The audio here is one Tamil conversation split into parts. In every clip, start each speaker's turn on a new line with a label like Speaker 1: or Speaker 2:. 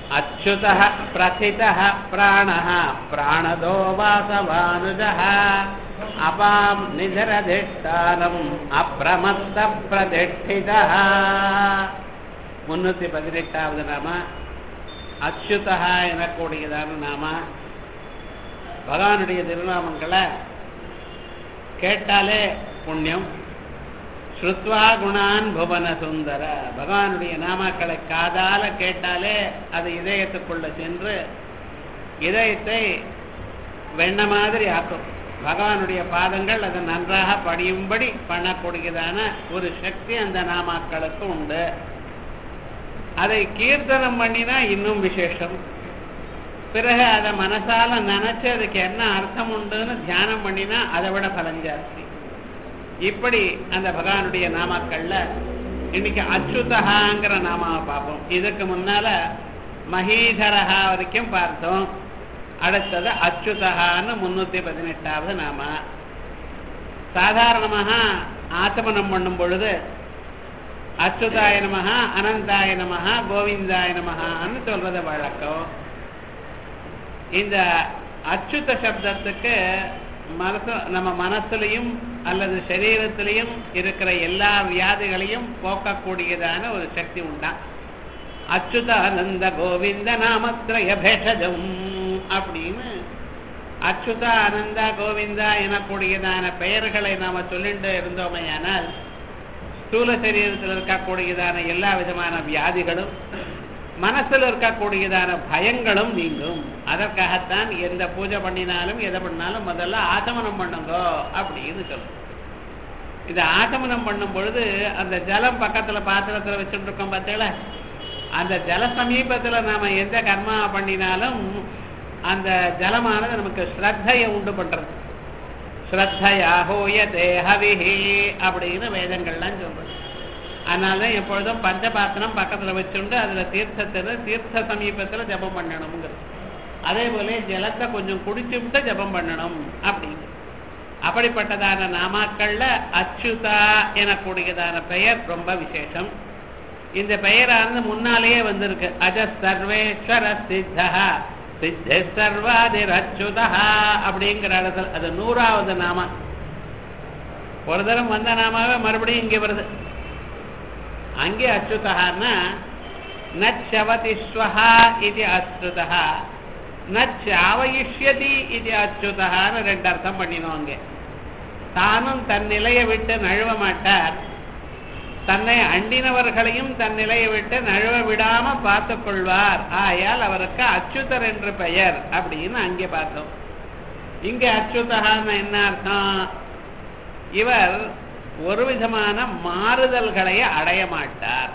Speaker 1: अच्युतः प्रथितः प्राणः प्राणदो वासवानुजः अपां निधरधिष्ठानम् अप्रमत्तप्रतिष्ठितः முன்னூத்தி பதினெட்டாவது நாம அச்சுதா எனக்கூடியதான நாம பகவானுடைய திருநாமங்களை கேட்டாலே புண்ணியம் ஸ்ருத்வா குணான் புவன சுந்தர பகவானுடைய நாமாக்களை காதால கேட்டாலே அது இதயத்துக்குள்ள சென்று இதயத்தை வெண்ண மாதிரி ஆக்கும் பகவானுடைய பாதங்கள் அதை நன்றாக படியும்படி பண்ணக்கூடியதான ஒரு சக்தி அந்த நாமாக்களுக்கு உண்டு அதை கீர்த்தனம் பண்ணினா இன்னும் விசேஷம் பிறகு அதை மனசால நினைச்சு அதுக்கு என்ன அர்த்தம் உண்டுன்னு தியானம் பண்ணினா அதை விட பலன் ஜாஸ்தி இப்படி அந்த பகவானுடைய நாமாக்கள்ல இன்னைக்கு அச்சுதகாங்கிற நாமாவை பார்ப்போம் இதுக்கு முன்னால மகீதரஹா வரைக்கும் பார்த்தோம் அடுத்தது அச்சுதகான்னு முன்னூத்தி பதினெட்டாவது நாம சாதாரணமாக ஆச்சமனம் பண்ணும் பொழுது அச்சுதாய நமஹா அனந்தாய நமஹா கோவிந்தாய நமஹான்னு சொல்றது வழக்கம் இந்த அச்சுத சப்தத்துக்கு மனசு நம்ம மனசுலையும் அல்லது சரீரத்திலையும் இருக்கிற எல்லா வியாதிகளையும் போக்கக்கூடியதான ஒரு சக்தி உண்டா அச்சுதானந்த கோவிந்த நாமத்ரய பேஷஜம் அப்படின்னு அச்சுதா ஆனந்தா கோவிந்தா எனக்கூடியதான பெயர்களை நாம சொல்லிட்டு இருந்தோமையானால் ஸ்தூல சரீரத்தில் இருக்கக்கூடியதான எல்லா விதமான வியாதிகளும் மனசுல இருக்கக்கூடியதான பயங்களும் நீங்கும் அதற்காகத்தான் எந்த பூஜை பண்ணினாலும் எதை பண்ணாலும் முதல்ல ஆசமனம் பண்ணுங்க அப்படின்னு சொல்லும் இது ஆசமனம் பண்ணும் பொழுது அந்த ஜலம் பக்கத்துல பாத்திரத்துல வச்சுட்டு இருக்கோம் பார்த்தீங்களா அந்த ஜல சமீபத்துல நாம எந்த கர்மா பண்ணினாலும் அந்த ஜலமானது நமக்கு ஸ்ரத்தையை உண்டு பண்றது ஸ்ரத்தையாகோய தேகவிஹி அப்படின்னு வேதங்கள்லாம் சொல்றது அதனால எப்பொழுதும் பஞ்சபாத்திரம் பக்கத்துல வச்சுண்டு அதுல தீர்த்தத்துல தீர்த்த சமீபத்துல ஜபம் பண்ணணுங்கிறது அதே போல ஜலத்தை கொஞ்சம் குடிச்சு விட்டு ஜபம் பண்ணணும் அப்படின்னு அப்படிப்பட்டதான நாமாக்கள்ல அச்சுதா எனக்கூடியதான பெயர் ரொம்ப விசேஷம் இந்த பெயரானது முன்னாலேயே வந்திருக்கு அஜ சர்வேஸ்வர சித்தா சித்த சர்வாதிர் அச்சுதா அப்படிங்கிற இடத்துல அது நூறாவது நாம ஒரு தரம் வந்த நாமாவே மறுபடியும் இங்கே வருது அங்கே அச்சுதகான்னா நச்சவதி ஸ்வஹா இது அச்சுதா நச்சாவயிஷ்யதி இது அச்சுதகான்னு ரெண்டு அர்த்தம் பண்ணினோம் அங்கே தானும் தன் நிலையை விட்டு நழுவ மாட்டார் தன்னை அண்டினவர்களையும் தன் நிலையை விட்டு நழுவ விடாம பார்த்து கொள்வார் ஆயால் அவருக்கு அச்சுதர் என்று பெயர் அப்படின்னு அங்கே பார்த்தோம் இங்க அச்சுதகான்னு என்ன அர்த்தம் இவர் ஒரு விதமான மாறுதல்களை அடைய மாட்டார்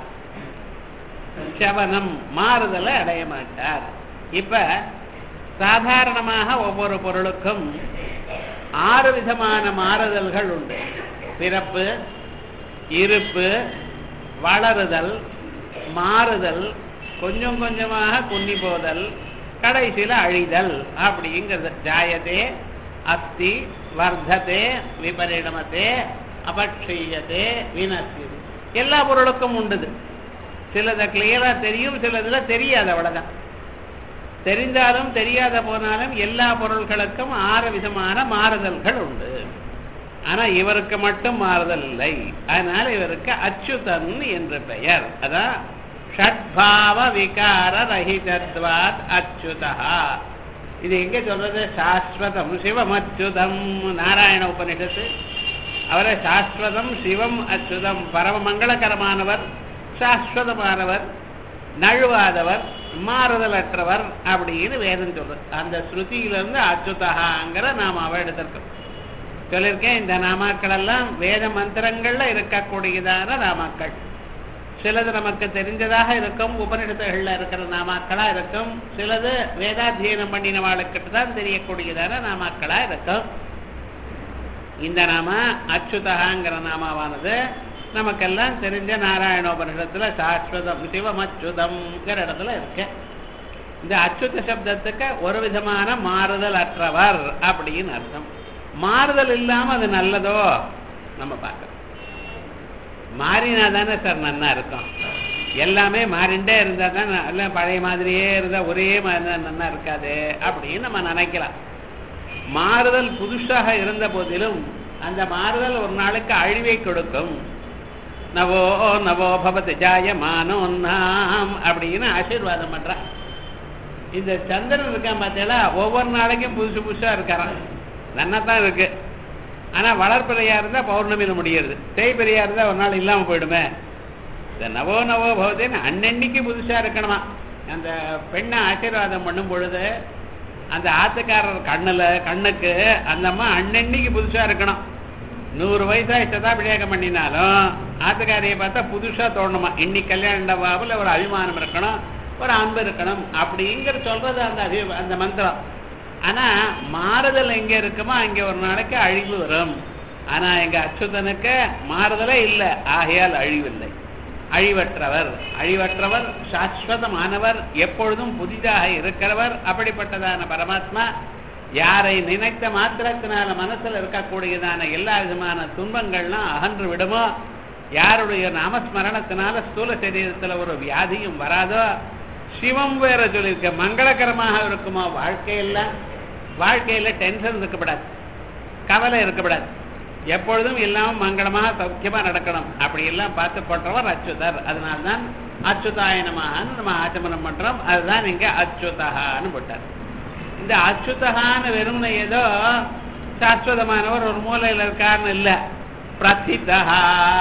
Speaker 1: சவனம் மாறுதலை அடைய மாட்டார் இப்ப சாதாரணமாக ஒவ்வொரு பொருளுக்கும் ஆறு விதமான மாறுதல்கள் உண்டு பிறப்பு இருப்பு வளருதல் மாறுதல் கொஞ்சம் கொஞ்சமாக குன்னி போதல் கடைசியில் அழிதல் அப்படிங்கிறது ஜாயதே அஸ்தி வர்த்ததே விபரிணமத்தே அபக்ஷீயத்தே வினசியது எல்லா பொருளுக்கும் உண்டுது சிலதை கிளியரா தெரியும் சிலதுல தெரியாது அவ்வளவுதான் தெரிந்தாலும் தெரியாத போனாலும் எல்லா பொருள்களுக்கும் ஆறு விதமான மாறுதல்கள் உண்டு ஆனா இவருக்கு மட்டும் மாறுதல் இல்லை அதனால இவருக்கு அச்சுதன் என்று பெயர் அதான் ஷட்பாவ விகார ரஹிதத்வாத் அச்சுதா இது எங்க சொல்றது சாஸ்வதம் சிவம் அச்சுதம் நாராயண உபனிஷத்து அவரை சாஸ்வதம் சிவம் அச்சுதம் பரம மங்களகரமானவர் சாஸ்வதமானவர் நழுவாதவர் மாறுதலற்றவர் அப்படின்னு வேதம் சொல்றது அந்த ஸ்ருதியிலிருந்து அச்சுதகாங்கிற நாம் அவ எடுத்திருக்கோம் சொல்லியிருக்கேன் இந்த நாமாக்கள் எல்லாம் வேத மந்திரங்கள்ல இருக்கக்கூடியதான நாமாக்கள் சிலது நமக்கு தெரிஞ்சதாக இருக்கும் உபநிடத்துகள்ல இருக்கிற நாமாக்களா இருக்கும் சிலது வேதாத்தியனம் பண்ணினவாளுக்கிட்ட தான் தெரியக்கூடியதான நாமாக்களா இருக்கும் இந்த நாம அச்சுதகாங்கிற நாமாவானது நமக்கெல்லாம் தெரிஞ்ச நாராயணோபனிஷத்துல சாஸ்வதம் சிவம் அச்சுதம்ங்கிற இடத்துல இருக்கு இந்த அச்சுத சப்தத்துக்கு ஒரு விதமான மாறுதல் அற்றவர் அப்படின்னு அர்த்தம் மாறுதல் இல்லாம அது நல்லதோ நம்ம பார்க்கறோம் மாறினா தானே சார் நன்னா இருக்கும் எல்லாமே மாறிண்டே இருந்தா தான் எல்லாம் பழைய மாதிரியே இருந்தா ஒரே மாதிரி தான் நல்லா இருக்காது அப்படின்னு நம்ம நினைக்கலாம் மாறுதல் புதுசாக இருந்த போதிலும் அந்த மாறுதல் ஒரு நாளுக்கு அழிவை கொடுக்கும் நவோ நவோ பவதி ஜாயமானோ நாம் அப்படின்னு ஆசீர்வாதம் பண்றான் இந்த சந்திரன் இருக்கான் பார்த்தீங்களா ஒவ்வொரு நாளைக்கும் புதுசு புதுசா இருக்காரான் நன்னா தான் இருக்கு ஆனா வளர்ப்பிறையா இருந்தா பௌர்ணமியில முடியுது தேய்பிறையா இருந்தா ஒரு நாள் இல்லாம போயிடுமே இந்த நவோ நவோ பவதின்னு அன்னன்னைக்கு புதுசா இருக்கணுமா அந்த பெண்ணை ஆசீர்வாதம் பண்ணும் பொழுது அந்த ஆத்துக்காரர் கண்ணுல கண்ணுக்கு அந்த அம்மா அன்னன்னைக்கு புதுசா இருக்கணும் நூறு வயசாகி சதாபிஷேகம் பண்ணினாலும் ஆத்துக்காரியை பார்த்தா புதுசா தோணுமா இன்னைக்கு கல்யாண பாபுல ஒரு அபிமானம் இருக்கணும் ஒரு அன்பு இருக்கணும் அப்படிங்கிற சொல்றது அந்த அபி அந்த மந்திரம் ஆனா மாறுதல் எங்க இருக்குமோ அங்க ஒரு நாளைக்கு அழிவு வரும் ஆனா எங்க அச்சுதனுக்கு மாறுதலே இல்லை ஆகையால் அழிவில்லை அழிவற்றவர் அழிவற்றவர் சாஸ்வதமானவர் எப்பொழுதும் புதிதாக இருக்கிறவர் அப்படிப்பட்டதான பரமாத்மா யாரை நினைத்த மாத்திரத்தினால மனசுல இருக்கக்கூடியதான எல்லா விதமான துன்பங்கள்லாம் அகன்று விடுமோ யாருடைய நாமஸ்மரணத்தினால ஸ்தூல சரீரத்துல ஒரு வியாதியும் வராதோ சிவம் வேற சொல்லியிருக்க மங்களகரமாக இருக்குமோ வாழ்க்கையெல்லாம் வாழ்க்கையில டென்ஷன் இருக்கக்கூடாது கவலை இருக்கக்கூடாது எப்பொழுதும் எல்லாம் மங்களமாக சௌக்கியமா நடக்கணும் அப்படி எல்லாம் பார்த்து போன்றவர் அச்சுதர் அதனால்தான் அச்சுதாயனமான்னு நம்ம ஆச்சமனம் பண்றோம் அதுதான் இங்க அச்சுதகான்னு போட்டார் இந்த அச்சுதகான்னு வெறும் ஏதோ சாஸ்வதமானவர் ஒரு மூலையில இருக்காருன்னு இல்ல பிரசித்தகா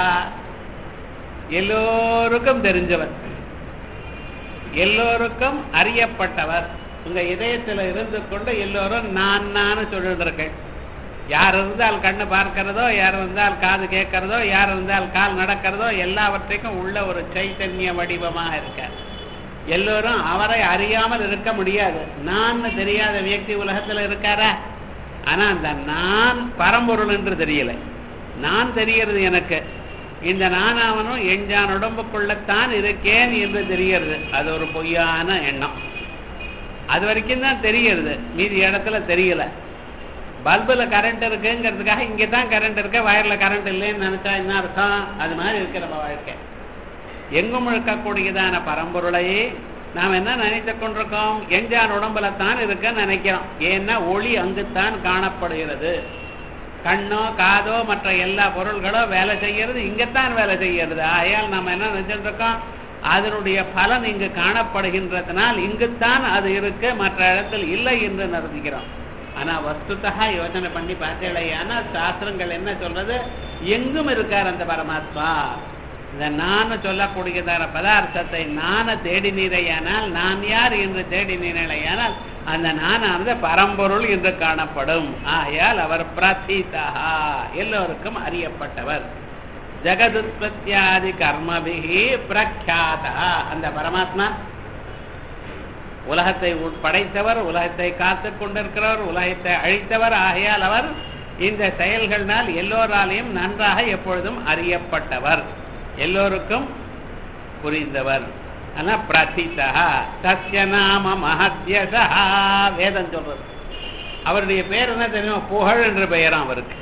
Speaker 1: எல்லோருக்கும் தெரிஞ்சவர் எல்லோருக்கும் அறியப்பட்டவர் உங்க இதயத்துல இருந்து கொண்டு எல்லோரும் நான் நான் சொல்லிட்டு இருக்கேன் யார் இருந்தால் கண்ணு பார்க்கிறதோ யார் இருந்தால் காது கேட்கிறதோ யார் இருந்தால் கால் நடக்கிறதோ எல்லாவற்றைக்கும் உள்ள ஒரு சைத்தன்ய வடிவமாக இருக்க எல்லோரும் அவரை அறியாமல் இருக்க முடியாது நான் தெரியாத வியக்தி உலகத்துல இருக்காரா ஆனா அந்த நான் பரம்பொருள் என்று தெரியல நான் தெரியறது எனக்கு இந்த நானாவனும் எஞ்சான் உடம்புக்குள்ளத்தான் இருக்கேன் என்று தெரியறது அது ஒரு பொய்யான எண்ணம் அது வரைக்கும் தான் தெரியறது மீதி இடத்துல தெரியல பல்புல கரண்ட் இருக்குங்கிறதுக்காக இங்கே தான் கரண்ட் இருக்கு வயர்ல கரண்ட் இல்லைன்னு நினைச்சா என்ன அர்த்தம் அது மாதிரி இருக்கு நம்ம வாழ்க்கை எங்கும் இருக்கக்கூடியதான பரம்பொருளை நாம் என்ன நினைத்து கொண்டிருக்கோம் எஞ்சான் உடம்புல தான் இருக்குன்னு நினைக்கிறோம் ஏன்னா ஒளி அங்குத்தான் காணப்படுகிறது கண்ணோ காதோ மற்ற எல்லா பொருள்களோ வேலை செய்யறது இங்கத்தான் வேலை செய்யறது ஆகையால் நம்ம என்ன நினைச்சிட்டு இருக்கோம் அதனுடைய பலன் இங்கு காணப்படுகின்றதுனால் இங்குத்தான் அது இருக்கு மற்ற இடத்தில் இல்லை என்று நிறுத்திக்கிறோம் ஆனா வஸ்துதா யோசனை பண்ணி பார்த்தேலையானா சாஸ்திரங்கள் என்ன சொல்றது எங்கும் இருக்கார் அந்த பரமாத்மா இந்த நான் சொல்லக்கூடியதான பதார்த்தத்தை நான தேடினீரையானால் நான் யார் என்று தேடினீரையானால் அந்த நானானது பரம்பொருள் என்று காணப்படும் ஆகையால் அவர் பிரதீதா எல்லோருக்கும் அறியப்பட்டவர் ஜெகதுத்பத்தியாதி கர்மபிகி பிரக்யாதா அந்த பரமாத்மா உலகத்தை படைத்தவர் உலகத்தை காத்து கொண்டிருக்கிறவர் உலகத்தை அழித்தவர் ஆகையால் அவர் இந்த செயல்களினால் எல்லோராலையும் நன்றாக எப்பொழுதும் அறியப்பட்டவர் எல்லோருக்கும் புரிந்தவர் ஆனா பிரசித்தா சத்திய நாம மகத்யசா வேதம் சொல்றது அவருடைய பேர் என்ன தெரியும் புகழ் என்ற பெயராம் அவருக்கு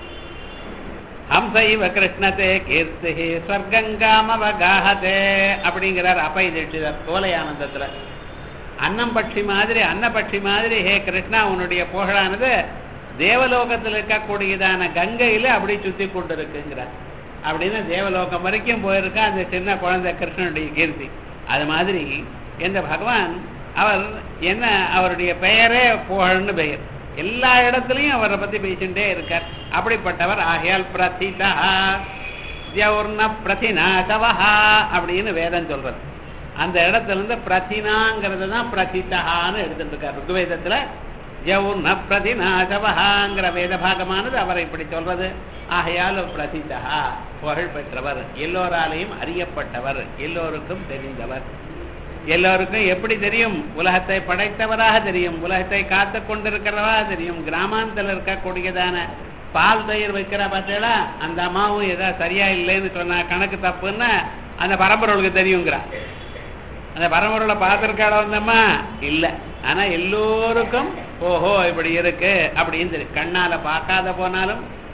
Speaker 1: ஹம்சைவ கிருஷ்ணதே கீர்த்தி ஸ்வர்கங்காமவகாஹதே அப்படிங்கிறார் அப்பை தீட்சிதர் கோலையானந்தத்துல அன்னம் பட்சி மாதிரி அன்னபட்சி மாதிரி ஹே கிருஷ்ணா உன்னுடைய புகழானது தேவலோகத்தில் இருக்கக்கூடியதான கங்கையில அப்படி சுத்தி கொண்டு இருக்குங்கிறார் அப்படின்னு தேவலோகம் வரைக்கும் போயிருக்கா அந்த சின்ன குழந்தை கிருஷ்ணனுடைய கீர்த்தி அது மாதிரி இந்த பகவான் அவர் என்ன அவருடைய பெயரே புகழ்னு பெயர் எல்லா இடத்துலையும் அவரை பத்தி பேசிட்டே இருக்கார் அப்படிப்பட்டவர் ஆகையால் பிரதிதா தியௌர்ண பிரதிநாசவஹா அப்படின்னு வேதம் சொல்றது அந்த இடத்துல இருந்து பிரதினாங்கிறது தான் பிரதிதகான்னு எடுத்துட்டு இருக்கார் ருக்வேதத்துல யௌர்ண பிரதிநாசவஹாங்கிற வேத பாகமானது அவரை இப்படி சொல்றது ஆகையால் பிரதிதா புகழ் பெற்றவர் எல்லோராலையும் அறியப்பட்டவர் எல்லோருக்கும் தெரிந்தவர் எல்லோருக்கும் எப்படி தெரியும் உலகத்தை படைத்தவராக தெரியும் உலகத்தை காத்து கொண்டிருக்கிறவராக தெரியும் கிராமாந்தத்தில் இருக்கக்கூடியதான பால் தயிர் வைக்கிற பார்த்தீங்களா அந்த அம்மாவும் ஏதாவது சரியா இல்லைன்னு சொன்னா கணக்கு தப்புன்னா அந்த பரம்பொருளுக்கு தெரியுங்கிறா அந்த பரம்பொருளை பார்த்துருக்காளோ வந்தம்மா இல்லை ஆனா எல்லோருக்கும் ஓஹோ இப்படி இருக்கு அப்படின்னு தெரியும் கண்ணால பார்க்காத போனாலும்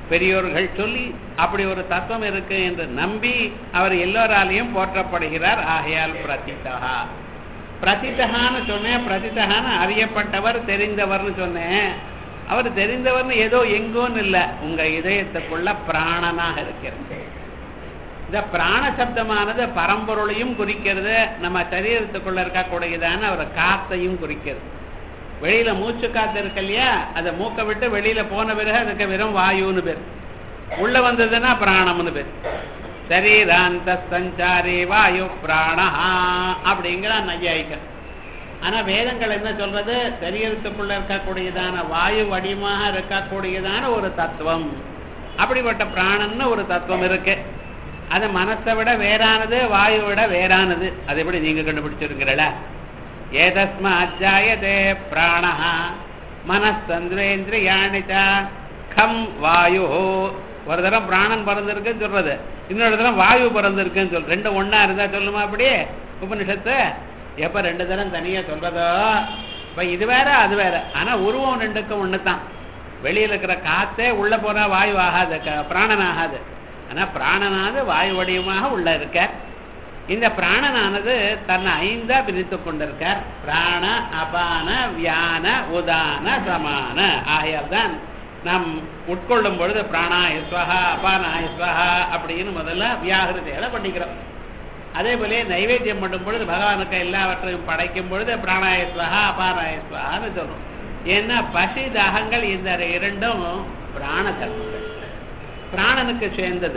Speaker 1: பெரியோர்கள் சொல்லி அப்படி ஒரு தத்துவம் இருக்கு என்று நம்பி அவர் எல்லோராலையும் போற்றப்படுகிறார் ஆகையால் பிரதிதா பிரதிதகான்னு சொன்னேன் பிரதிதகான்னு அறியப்பட்டவர் தெரிந்தவர்னு சொன்னேன் அவர் தெரிந்தவர்னு ஏதோ எங்கோன்னு இல்லை உங்க இதயத்துக்குள்ள பிராணனாக இருக்கிறது இந்த பிராண சப்தமானது பரம்பொருளையும் குறிக்கிறது நம்ம சரீரத்துக்குள்ள இருக்கக்கூடியதான ஒரு காத்தையும் குறிக்கிறது வெளியில மூச்சு காத்து இருக்கு இல்லையா அதை மூக்க விட்டு வெளியில போன பிறகு அதுக்கு வெறும் வாயுன்னு பேர் உள்ள வந்ததுன்னா பிராணம்னு பேர் சரீராந்த சஞ்சாரி வாயு பிராணஹா அப்படிங்கிற நையாயிக்கம் ஆனா வேதங்கள் என்ன சொல்றது சரீரத்துக்குள்ள இருக்கக்கூடியதான வாயு வடிவமாக இருக்கக்கூடியதான ஒரு தத்துவம் அப்படிப்பட்ட பிராணன்னு ஒரு தத்துவம் இருக்கு அது மனசை விட வேறானது வாயு விட வேறானது அது எப்படி நீங்க கண்டுபிடிச்சிருக்கிறல ஏதஸ்மாத் ஜாயதே பிராணஹ மனசந்திரேந்திரியாணி கம் வாயு ஒரு தரம் பிராணன் பிறந்திருக்குன்னு சொல்றது இன்னொரு தரம் வாயு பிறந்திருக்குன்னு சொல் ரெண்டு ஒண்ணா இருந்தா சொல்லுமா அப்படியே உபனிஷத்து எப்ப ரெண்டு தரம் தனியா சொல்றதோ இப்ப இது வேற அது வேற ஆனா உருவம் ரெண்டுக்கும் ஒண்ணுதான் வெளியில இருக்கிற காத்தே உள்ள போனா வாயு ஆகாது க- பிராணன் ஆகாது ஆனா பிராணனானது வாயு வடிவமாக உள்ள இருக்க இந்த பிராணனானது தன்னை ஐந்தா பிரித்து கொண்டிருக்கார் பிராண அபான வியான உதான சமான ஆகையால் தான் நாம் உட்கொள்ளும் பொழுது பிராணாய ஸ்வஹா அபானாய ஸ்வஹா அப்படின்னு முதல்ல வியாகிருதிகளை பண்ணிக்கிறோம் அதே போல நைவேத்தியம் பண்ணும் பொழுது பகவானுக்கு எல்லாவற்றையும் படைக்கும் பொழுது பிராணாய ஸ்வஹா அபானாய ஸ்வஹான்னு சொல்றோம் ஏன்னா பசி தாகங்கள் இந்த இரண்டும் பிராண தத்துவங்கள் பிராணனுக்கு சேர்ந்தது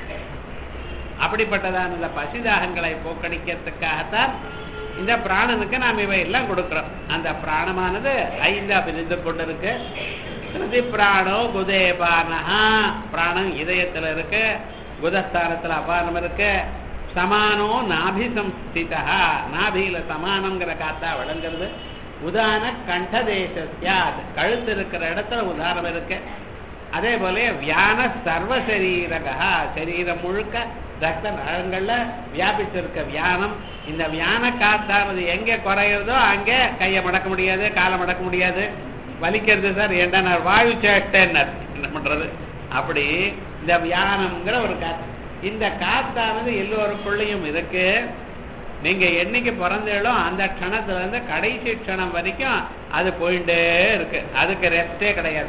Speaker 1: அப்படிப்பட்டதான இந்த பசிதாகங்களை போக்கடிக்கிறதுக்காகத்தான் இந்த பிராணனுக்கு நாம் இவை எல்லாம் கொடுக்கிறோம் அந்த பிராணமானது ஐந்தா பிரிந்து கொண்டிருக்கு ஸ்ருதி பிராணோ குதேபானஹா பிராணம் இதயத்துல இருக்கு குதஸ்தானத்துல அபானம் இருக்கு சமானோ நாபி சம்ஸ்திதா நாபியில சமானம்ங்கிற காத்தா விளங்குறது உதான கண்டதேசஸ்யாத் கழுத்து இருக்கிற இடத்துல உதாரணம் இருக்கு அதே போல வியான சர்வ சரீரகா சரீரம் முழுக்க ரத்த நகங்கள்ல வியாபிச்சிருக்க வியானம் இந்த வியான காத்தானது எங்க குறையிறதோ அங்க கையை மடக்க முடியாது காலை மடக்க முடியாது வலிக்கிறது சார் ஏன்டா நான் வாயு சேட்டேன்னார் என்ன பண்றது அப்படி இந்த வியானம்ங்கிற ஒரு காத்து இந்த காத்தானது எல்லோருக்குள்ளேயும் இருக்கு நீங்க என்னைக்கு பிறந்தீங்களோ அந்த க்ஷணத்துல இருந்து கடைசி க்ஷணம் வரைக்கும் அது போயிட்டே இருக்கு அதுக்கு ரெஸ்டே கிடையாது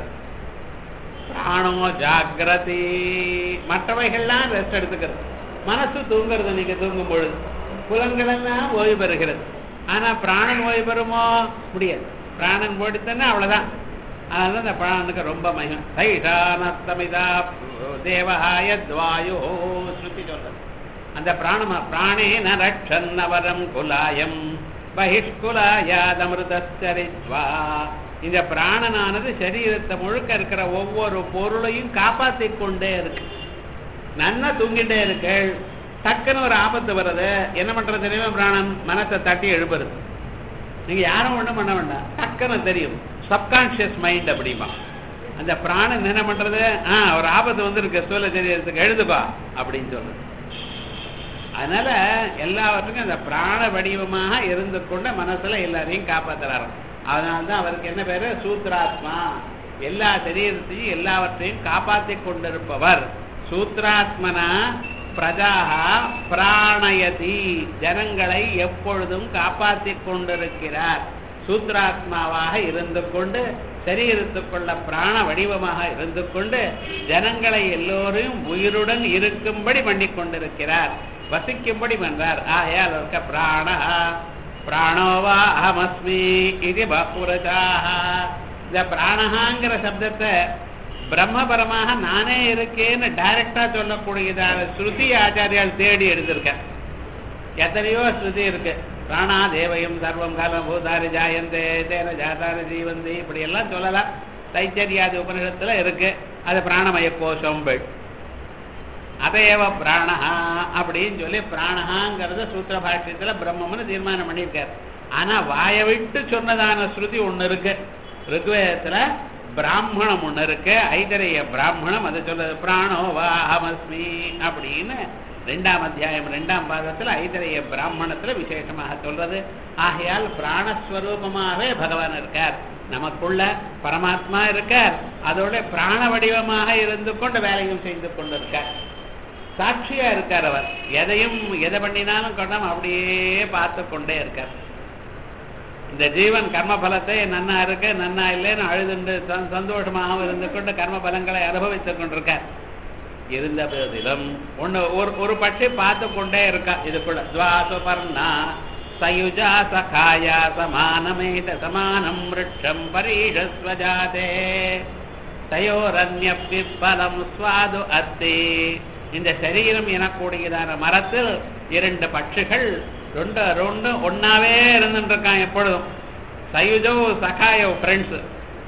Speaker 1: பிராணோ ஜாகிரதி மற்றவைகள்லாம் ரெஸ்ட் எடுத்துக்கிறது மனசு தூங்குறது நீங்க தூங்கும் பொழுது புலன்கள் எல்லாம் ஓய்வு பெறுகிறது ஆனா பிராணன் ஓய்வு பெறுமோ முடியாது பிராணன் போயிட்டுத்தானே அவ்வளவுதான் அதனால இந்த பிராணனுக்கு ரொம்ப மகிம் தைஷானஸ்தமிதா தேவஹாய துவாயோ ஸ்ருதி சொல்றது அந்த பிராணம பிராணேன ரட்சன்னவரம் குலாயம் பகிஷ்குலாயாதமிருதச்சரித்வா இந்த பிராணனானது சரீரத்தை முழுக்க இருக்கிற ஒவ்வொரு பொருளையும் காப்பாத்திக் கொண்டே இருக்கு நன்னா தூங்கிட்டே இருக்கு டக்குன்னு ஒரு ஆபத்து வருது என்ன பண்றது தெரியுமா பிராணன் மனசை தட்டி எழுப்புறது நீங்க யாரும் ஒண்ணும் பண்ண வேண்டாம் டக்குன்னு தெரியும் சப்கான்சியஸ் மைண்ட் அப்படிமா அந்த பிராணன் என்ன பண்றது ஆ ஒரு ஆபத்து வந்திருக்கு சூழல சரீரத்துக்கு எழுதுப்பா அப்படின்னு சொல்றது அதனால எல்லாவற்றுக்கும் அந்த பிராண வடிவமாக இருந்து கொண்டு மனசுல எல்லாரையும் காப்பாத்துறாரு அதனால்தான் அவருக்கு என்ன பேரு சூத்ராத்மா எல்லா சரீரத்தையும் எல்லாவற்றையும் காப்பாத்தி கொண்டிருப்பவர் சூத்ராத்மனா பிரஜாக பிராணயதி ஜனங்களை எப்பொழுதும் காப்பாத்தி கொண்டிருக்கிறார் சூத்ராத்மாவாக இருந்து கொண்டு சரீரத்துக்குள்ள பிராண வடிவமாக இருந்து கொண்டு ஜனங்களை எல்லோரையும் உயிருடன் இருக்கும்படி பண்ணி கொண்டிருக்கிறார் வசிக்கும்படி பண்றார் ஆயால் இருக்க பிராண பிராணோவா அகமஸ்மி இது பகுரஜாக இந்த பிராணஹாங்கிற சப்தத்தை பிரம்மபரமாக நானே இருக்கேன்னு டைரக்டா சொல்லக்கூடியதான ஸ்ருதி ஆச்சாரியால் தேடி எடுத்திருக்கேன் எத்தனையோ ஸ்ருதி இருக்கு பிராணா தேவயம் சர்வம் காலம் பூதாரி ஜாயந்தே தேன ஜாதாரி ஜீவந்தி இப்படி எல்லாம் சொல்லலாம் தைச்சரியாதி உபனிஷத்துல இருக்கு அது பிராணமய கோஷம் பெண் அதையவ பிராணஹா அப்படின்னு சொல்லி பிராணஹாங்கிறத சூத்திர பாஷ்யத்துல பிரம்மம்னு தீர்மானம் பண்ணியிருக்காரு ஆனா வாயை விட்டு சொன்னதான ஸ்ருதி ஒண்ணு இருக்கு ருக்வேதத்துல பிராமணம் ஒண்ணு இருக்கு ஐதரைய பிராமணம் அது சொல்றது பிராணோ வா அஹமஸ்மி அப்படின்னு ரெண்டாம் அத்தியாயம் ரெண்டாம் பாதத்துல ஐதரைய பிராமணத்துல விசேஷமாக சொல்றது ஆகையால் பிராணஸ்வரூபமாகவே பகவான் இருக்கார் நமக்குள்ள பரமாத்மா இருக்கார் அதோட பிராண வடிவமாக இருந்து கொண்டு வேலையும் செய்து கொண்டு இருக்கார் சாட்சியா இருக்கார் அவர் எதையும் எதை பண்ணினாலும் கொண்டாம அப்படியே பார்த்து கொண்டே இருக்கார் இந்த ஜீவன் கர்ம பலத்தை நன்னா இருக்கு நன்னா இல்லைன்னு அழுதுண்டு சந்~ சந்தோஷமாகவும் இருந்து கொண்டு கர்ம பலங்களை அனுபவித்துக் கொண்டிருக்கார் இருந்த போதிலும் ஒண்ணு ஒரு ஒரு பட்சி பார்த்து கொண்டே இருக்கா இதுக்குள்ள துவாசுபர்ணா சயுஜா சகாயா சமானமேத சமானம் விருட்சம் பரீஷஸ்வஜாதே தயோரண்யப்பி பலம் சுவாது அத்தி இந்த சரீரம் எனக்கூடியதான மரத்தில் இரண்டு பட்சிகள் ரெண்டு ரெண்டு ஒன்னாவே இருந்துட்டு இருக்கான் எப்பொழுதும் சயுஜோ சகாயோ ஃப்ரெண்ட்ஸ்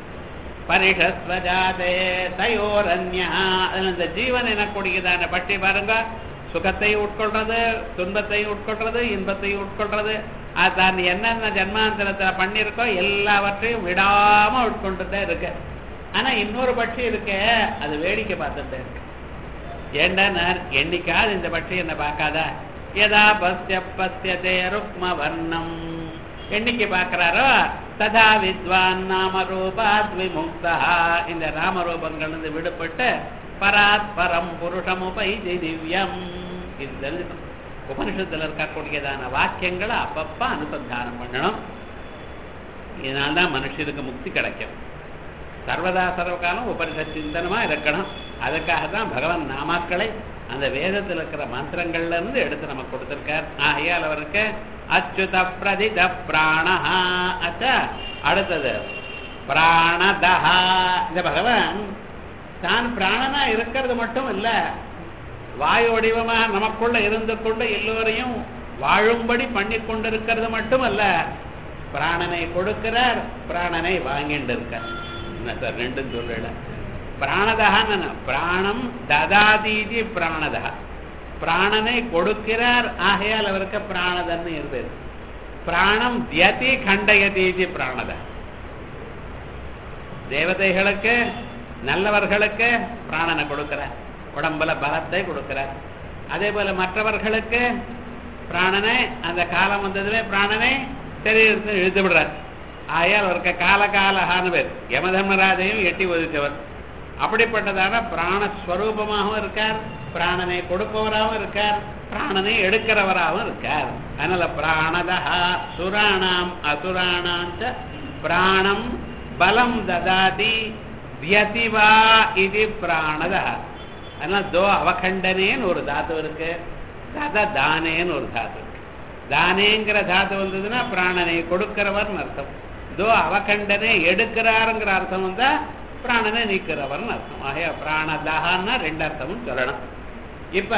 Speaker 1: பரிஷஸ்வஜாதே தயோரன்யா அதுல இந்த ஜீவன் எனக்கூடியதான பட்டி பாருங்க சுகத்தை உட்கொள்றது துன்பத்தை உட்கொள்றது இன்பத்தை உட்கொள்றது அது தான் என்னென்ன ஜன்மாந்தரத்துல பண்ணியிருக்கோ எல்லாவற்றையும் விடாம உட்கொண்டுட்டே இருக்கு ஆனா இன்னொரு பட்சி இருக்கு அது வேடிக்கை பார்த்துட்டே இருக்கு ஏண்டா என்னைக்காவது இந்த பட்சி என்ன பார்க்காதா யதா பஸ்ய பஸ்யதே ருக்ம வர்ணம் என்னைக்கு பார்க்கிறாரோ ததா வித்வான் நாமரூபாத் விமுக்தா இந்த நாமரூபங்கள் இருந்து விடுபட்டு பராத் பரம் புருஷமுபை திவ்யம் இது தெரிஞ்சுக்கணும் உபனிஷத்துல இருக்கக்கூடியதான வாக்கியங்களை அப்பப்ப அனுசந்தானம் பண்ணணும் இதனால்தான் மனுஷனுக்கு முக்தி கிடைக்கும் சர்வதா சர்வகாலம் உபனிஷத் சிந்தனமா இருக்கணும் அதுக்காக தான் பகவான் நாமாக்களை அந்த வேதத்தில் இருக்கிற மந்திரங்கள்ல இருந்து எடுத்து நமக்கு கொடுத்திருக்கார் ஆகையால் அவருக்கு அச்சுத பிரதித பிராணஹா அச்சா அடுத்தது பிராணதஹா இந்த பகவான் தான் பிராணனா இருக்கிறது மட்டும் இல்ல வாயு வடிவமா நமக்குள்ள இருந்து கொண்டு எல்லோரையும் வாழும்படி பண்ணி கொண்டிருக்கிறது மட்டும் அல்ல பிராணனை கொடுக்கிறார் பிராணனை வாங்கிட்டு இருக்கார் என்ன சார் ரெண்டும் சொல்லல பிராணதகான்னு பிராணம் ததாதீதி பிராணதா பிராணனை கொடுக்கிறார் ஆகையால் அவருக்கு பிராணதன்னு இருந்தது பிராணம் தியதி கண்டயதீதி பிராணத தேவதைகளுக்கு நல்லவர்களுக்கு பிராணனை கொடுக்கிறார் உடம்புல பலத்தை கொடுக்கிறார் அதே போல மற்றவர்களுக்கு பிராணனை அந்த காலம் வந்ததுல பிராணனை சரீரத்தை இழுத்து விடுறார் ஆயால் அவருக்கு கால காலகான பேர் யமதர்மராஜையும் எட்டி ஒதுக்கவர் அப்படிப்பட்டதான பிராணஸ்வரூபமாகவும் இருக்கார் பிராணனை கொடுப்பவராகவும் இருக்கார் பிராணனை எடுக்கிறவராகவும் இருக்கார் அதனால பிராணதா சுராணாம் அசுராணாம் ச பிராணம் பலம் ததாதி வியதிவா இது பிராணதா அதனால தோ அவகண்டனேன்னு ஒரு தாத்து இருக்கு தத தானேன்னு ஒரு தாத்து இருக்கு தானேங்கிற தாத்து வந்ததுன்னா பிராணனை கொடுக்கிறவர்னு அர்த்தம் தோ அவகண்டனே எடுக்கிறாருங்கிற அர்த்தம் வந்தா பிராணனை நீக்கிறவர்னு அர்த்தம் ஆகையா பிராணதாகன்னா ரெண்டு அர்த்தமும் சொல்லணும் இப்ப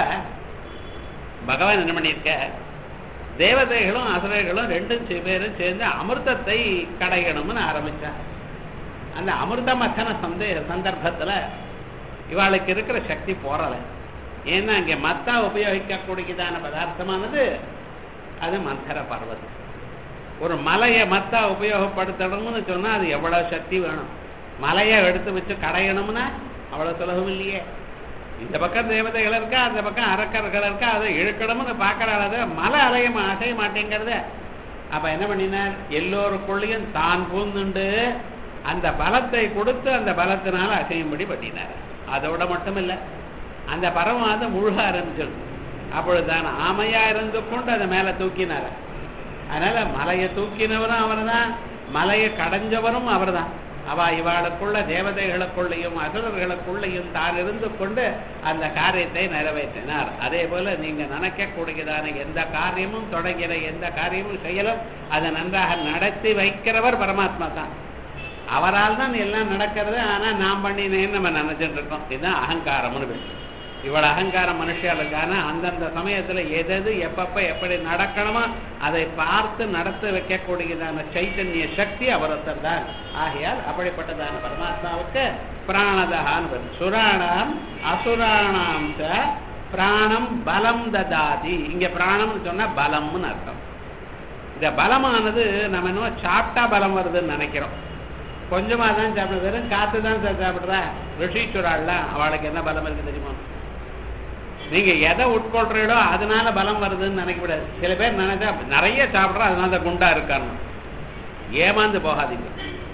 Speaker 1: பகவான் என்ன பண்ணியிருக்க தேவதைகளும் அசுரர்களும் ரெண்டும் சே- பேரும் சேர்ந்து அமிர்தத்தை கடையணும்னு ஆரம்பிச்சார் அந்த அமிர்த மத்தன சந்தேக சந்தர்ப்பத்துல இவாளுக்கு இருக்கிற சக்தி போறல ஏன்னா இங்க மத்தா உபயோகிக்கக்கூடியதான பதார்த்தமானது அது மந்தர பர்வதம் ஒரு மலையை மத்தா உபயோகப்படுத்தணும்னு சொன்னா அது எவ்வளவு சக்தி வேணும் மலையை எடுத்து வச்சு கடையணும்னா அவ்வளவு சுலபம் இல்லையே இந்த பக்கம் தேவதைகள் இருக்கா அந்த பக்கம் அரக்கர்கள் இருக்கா அதை இழுக்கணும்னு பார்க்கறாள் மலை அலைய மா- அசைய மாட்டேங்கிறத அப்ப என்ன பண்ணினார் எல்லோருக்குள்ளேயும் தான் பூந்துண்டு அந்த பலத்தை கொடுத்து அந்த பலத்தினால அசையும்படி பண்ணினார் அதோட மட்டும் இல்ல அந்த பறவை வந்து முழுக ஆரம்பிச்சிருது அப்பொழுதுதான் ஆமையா இருந்து கொண்டு அதை மேல தூக்கினார் அதனால மலையை தூக்கினவரும் அவர்தான் மலையை கடைஞ்சவரும் அவர்தான் அவ இவாளுக்குள்ள தேவதைகளுக்குள்ளேயும் அசுரர்களுக்குள்ளேயும் தான் இருந்து கொண்டு அந்த காரியத்தை நிறைவேற்றினார் அதே போல நீங்க நினைக்கக்கூடியதான எந்த காரியமும் தொடங்கிற எந்த காரியமும் செய்யலும் அதை நன்றாக நடத்தி வைக்கிறவர் பரமாத்மா தான் அவரால் தான் எல்லாம் நடக்கிறது ஆனா நான் பண்ணினேன்னு நம்ம நினைச்சிட்டு இருக்கோம் இதுதான் அகங்காரம்னு பேர் இவ்வளவு அகங்காரம் மனுஷாளுக்கான அந்தந்த சமயத்துல எதெது எப்பப்ப எப்படி நடக்கணுமோ அதை பார்த்து நடத்த வைக்கக்கூடியதான சைத்தன்ய சக்தி அவரத்தர் தான் ஆகையால் அப்படிப்பட்டதான பரமாத்மாவுக்கு பிராணதகான்னு பேர் சுராணாம் அசுராணாம் ச பிராணம் பலம் ததாதி இங்க பிராணம்னு சொன்னா பலம்னு அர்த்தம் இந்த பலமானது நம்ம என்ன சாப்பிட்டா பலம் வருதுன்னு நினைக்கிறோம் கொஞ்சமா தான் சாப்பிட வெறும் காத்து தான் சார் சாப்பிடுறா ரிஷீஸ்வராள்லாம் அவளுக்கு என்ன பலம் இருக்கு தெரியுமா நீங்க எதை உட்கொள்றீங்களோ அதனால பலம் வருதுன்னு நினைக்கக்கூடாது சில பேர் நினைச்சா நிறைய சாப்பிட்றா அதனால தான் குண்டா இருக்கான்னு ஏமாந்து போகாதீங்க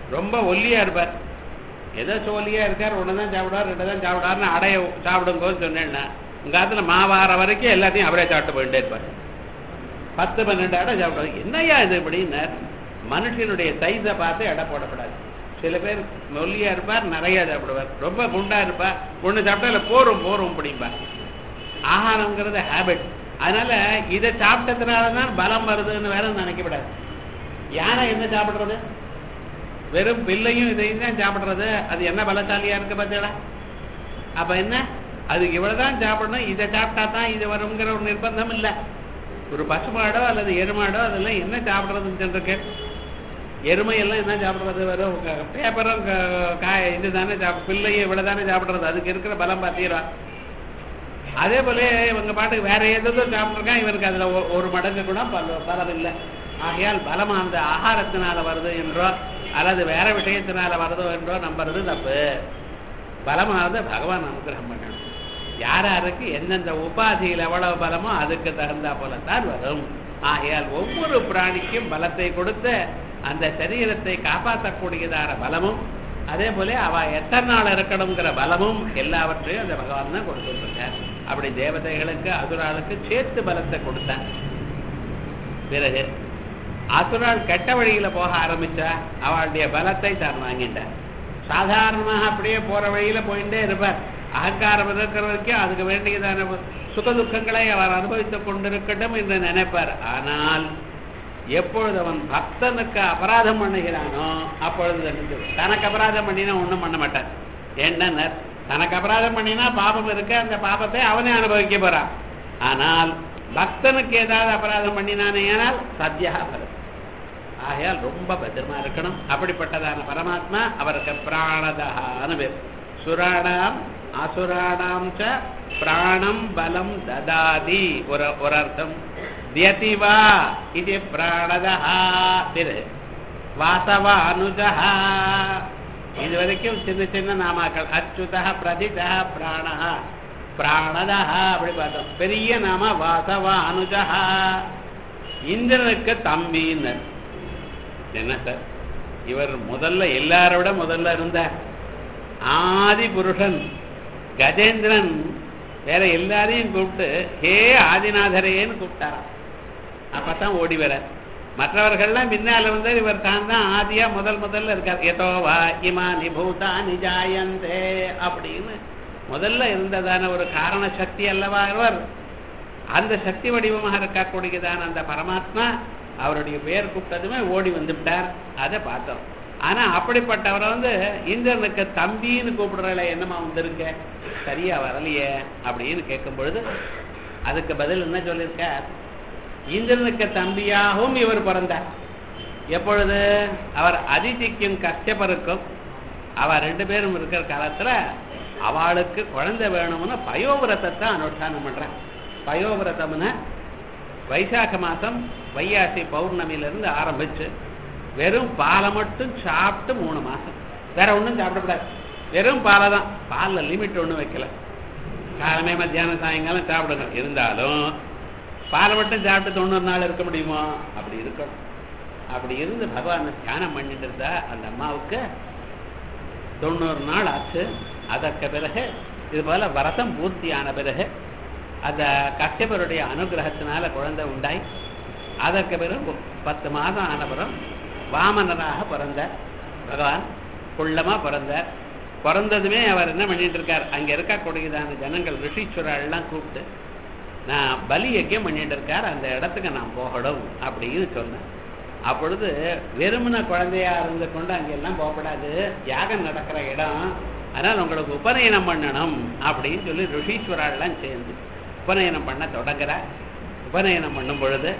Speaker 1: ரொம்ப ஒல்லியா இருப்பார் ஏதோ சோலியா இருக்கார் ஒன்று தான் சாப்பிடுவார் ரெண்டு தான் சாப்பிடுவார்னு அடைய சாப்பிடுங்கன்னு சொன்னேன்னா உங்க காலத்துல மாவார வரைக்கும் எல்லாத்தையும் அவரே சாப்பிட்டு போயிட்டே இருப்பார் பத்து பன்னெண்டு அடை சாப்பிடுவார் என்னையா இது இப்படின்னார் மனுஷனுடைய சைஸை பார்த்து எடை போடக்கூடாது சில பேர் ஒல்லியா இருப்பார் நிறைய சாப்பிடுவார் ரொம்ப குண்டா இருப்பார் ஒன்று சாப்பிட்டா இல்லை போரும் போரும் பிடிப்பார் ஆகாரம்ங்கிறது ஹேபிட் அதனால இதை சாப்பிட்டதுனால தான் பலம் வருதுன்னு வேற நினைக்கப்படாது யானை என்ன சாப்பிடுறது வெறும் பில்லையும் இதையும் தான் சாப்பிடுறது அது என்ன பலசாலியா இருக்கு பார்த்தீங்களா அப்ப என்ன அது இவ்வளவுதான் சாப்பிடணும் இதை சாப்பிட்டா தான் இது வருங்கிற ஒரு நிர்பந்தம் இல்லை ஒரு பசுமாடோ அல்லது எருமாடோ அதெல்லாம் என்ன சாப்பிடுறதுன்னு சொல்றக்கு எருமை எல்லாம் என்ன சாப்பிடுறது வெறும் க- பேப்பரும் க- காய இது தானே சாப்பிட பிள்ளையும் இவ்வளவு தானே சாப்பிடுறது அதுக்கு இருக்கிற பலம் பார்த்தீரா அதே போல இவங்க பாட்டுக்கு வேற ஏதோ சாப்பிட்ருக்கான் இவருக்கு அதுல ஒ- ஒரு மடங்கு கூட பல- பலம் இல்லை ஆகையால் பலம் அந்த ஆகாரத்தினால வருது என்றோ அல்லது வேற விஷயத்தினால வருதோ என்றோ நம்புறது தப்பு பலமானது பகவான் அனுகிரகம் பண்ணணும் யார் யாருக்கு எந்தெந்த உபாதியில் எவ்வளவு பலமோ அதுக்கு தகுந்தா போலத்தான் வரும் ஆகையால் ஒவ்வொரு பிராணிக்கும் பலத்தை கொடுத்து அந்த சரீரத்தை காப்பாற்றக்கூடியதான பலமும் அதே போல அவ எத்தனை நாள் இருக்கணுங்கிற பலமும் எல்லாவற்றையும் அந்த பகவான் தான் கொடுத்துருக்கார் அப்படி தேவதைகளுக்கு அசுராளுக்கு சேர்த்து பலத்தை கொடுத்தார் பிறகு அசுரால் கெட்ட வழியில போக ஆரம்பிச்சா அவளுடைய பலத்தை தான் வாங்கிட்டார் சாதாரணமாக அப்படியே போற வழியில போயிட்டே இருப்பார் அகங்காரம் இருக்கிற வரைக்கும் அதுக்கு வேண்டியதான சுக துக்கங்களை அவர் அனுபவித்துக் கொண்டிருக்கட்டும் என்று நினைப்பார் ஆனால் எப்பொழுது அவன் பக்தனுக்கு அபராதம் பண்ணுகிறானோ அப்பொழுது தெரிஞ்சு தனக்கு அபராதம் பண்ணினா ஒண்ணும் பண்ண மாட்டான் என்ன தனக்கு அபராதம் பண்ணினா பாபம் இருக்கு அந்த பாபத்தை அவனே அனுபவிக்க போறான் ஆனால் பக்தனுக்கு ஏதாவது அபராதம் பண்ணினானே ஆனால் சத்யா பலம் ஆகையால் ரொம்ப பத்திரமா இருக்கணும் அப்படிப்பட்டதான பரமாத்மா அவருக்கு பிராணதகான்னு பேர் சுராணாம் அசுராணாம் ச பிராணம் பலம் ததாதி ஒரு ஒரு அர்த்தம் தியதிவா இது பிராணதா திரு வாசவ அனுஜா இது வரைக்கும் சின்ன சின்ன நாமாக்கள் அச்சுதா பிரதிதா பிராணா பிராணதா அப்படி பார்த்தோம் பெரிய நாம வாசவ அனுஜா இந்திரனுக்கு தம்பின்னு என்ன சார் இவர் முதல்ல எல்லாரோட முதல்ல இருந்தார் ஆதி புருஷன் கஜேந்திரன் வேற எல்லாரையும் கூப்பிட்டு ஹே ஆதிநாதரேன்னு கூப்பிட்டாராம் அப்பதான் ஓடி வர மற்றவர்கள்லாம் பின்னால வந்து இவர் தான் தான் ஆதியா முதல் முதல்ல இருக்கார் எதோவா இமானி பூதானி ஜாயந்தே அப்படின்னு முதல்ல இருந்ததான ஒரு காரண சக்தி அல்லவா இவர் அந்த சக்தி வடிவமாக இருக்கக்கூடியதான அந்த பரமாத்மா அவருடைய பெயர் கூப்பிட்டதுமே ஓடி வந்துவிட்டார் அதை பார்த்தோம் ஆனா அப்படிப்பட்டவரை வந்து இந்திரனுக்கு தம்பின்னு கூப்பிடுறல என்னமா வந்திருக்க சரியா வரலையே அப்படின்னு கேட்கும் பொழுது அதுக்கு பதில் என்ன சொல்லியிருக்கார் இந்திரனுக்கு தம்பியாகவும் இவர் பிறந்தார் எப்பொழுது அவர் அதிதிக்கும் கஷ்டப்பருக்கும் அவ ரெண்டு பேரும் இருக்கிற காலத்துல அவளுக்கு குழந்தை வேணும்னு பயோவிரதத்தை அனுஷ்டானம் பண்றான் பயோவிரதம்னா வைசாக மாசம் வையாசி பௌர்ணமியிலிருந்து ஆரம்பிச்சு வெறும் பாலை மட்டும் சாப்பிட்டு மூணு மாசம் வேற ஒண்ணும் சாப்பிடக்கூடாது வெறும் பாலை தான் பாலில் லிமிட் ஒண்ணும் வைக்கல காலமே மத்தியானம் சாயங்காலம் சாப்பிடுங்க இருந்தாலும் பாலை மட்டும் சாப்பிட்டு தொண்ணூறு நாள் இருக்க முடியுமோ அப்படி இருக்கணும் அப்படி இருந்து பகவானை தியானம் பண்ணிட்டு இருந்தா அந்த அம்மாவுக்கு தொண்ணூறு நாள் ஆச்சு அதற்கு பிறகு இது போல வரதம் பூர்த்தியான பிறகு அந்த கஷ்யபருடைய அனுகிரகத்தினால குழந்தை உண்டாய் அதற்கு பிறகு பத்து மாதம் ஆன பிறகு வாமனராக பிறந்தார் பகவான் குள்ளமா பிறந்தார் பிறந்ததுமே அவர் என்ன பண்ணிட்டு இருக்கார் அங்க இருக்கக்கூடியதான ஜனங்கள் ரிஷீஸ்வரெல்லாம் கூப்பிட்டு நான் பலி யஜ்யம் பண்ணிட்டு இருக்கார் அந்த இடத்துக்கு நான் போகணும் அப்படின்னு சொன்னேன் அப்பொழுது வெறுமன குழந்தையா இருந்து கொண்டு அங்கெல்லாம் போகக்கூடாது யாகம் நடக்கிற இடம் அதனால் உங்களுக்கு உபநயனம் பண்ணணும் அப்படின்னு சொல்லி ரிஷீஸ்வரெல்லாம் சேர்ந்து உபநயனம் பண்ண தொடங்குறார் உபநயனம் பண்ணும் பொழுது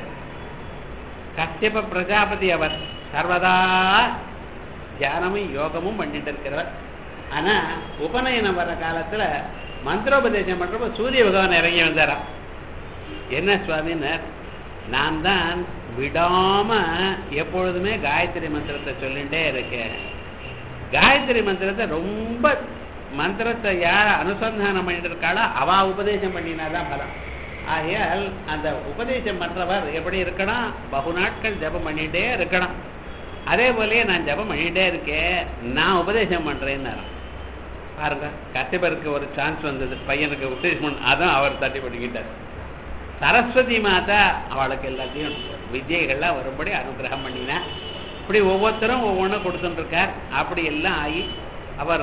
Speaker 1: கஷ்யப பிரஜாபதி அவர் சர்வதா தியானமும் யோகமும் பண்ணிட்டு இருக்கிறவர் ஆனா உபநயனம் வர காலத்துல மந்திரோபதேசம் பண்றப்ப சூரிய பகவான் இறங்கி வந்தாராம் என்ன சுவாமினர் நான் தான் விடாம எப்பொழுதுமே காயத்ரி மந்திரத்தை சொல்லிட்டே இருக்கேன் காயத்ரி மந்திரத்தை ரொம்ப மந்திரத்தை யார் அனுசந்தானம் பண்ணிட்டு இருக்காளோ அவ உபதேசம் பண்ணினாதான் பலம் ஆகையால் அந்த உபதேசம் பண்றவர் எப்படி இருக்கணும் பகு நாட்கள் ஜபம் பண்ணிட்டே இருக்கணும் அதே போலயே நான் ஜபம் பண்ணிட்டே இருக்கேன் நான் உபதேசம் பண்றேன்னு பாருங்க கத்திபருக்கு ஒரு சான்ஸ் வந்தது பையனுக்கு உபதேசம் பண்ண அதான் அவர் தட்டி பண்ணிக்கிட்டார் சரஸ்வதி மாதா அவளுக்கு எல்லாத்தையும் வித்யைகள்லாம் வரும்படி அனுகிரகம் பண்ணினா இப்படி ஒவ்வொருத்தரும் ஒவ்வொன்றும் கொடுத்துட்டு இருக்கார் அப்படி எல்லாம் ஆகி அவர்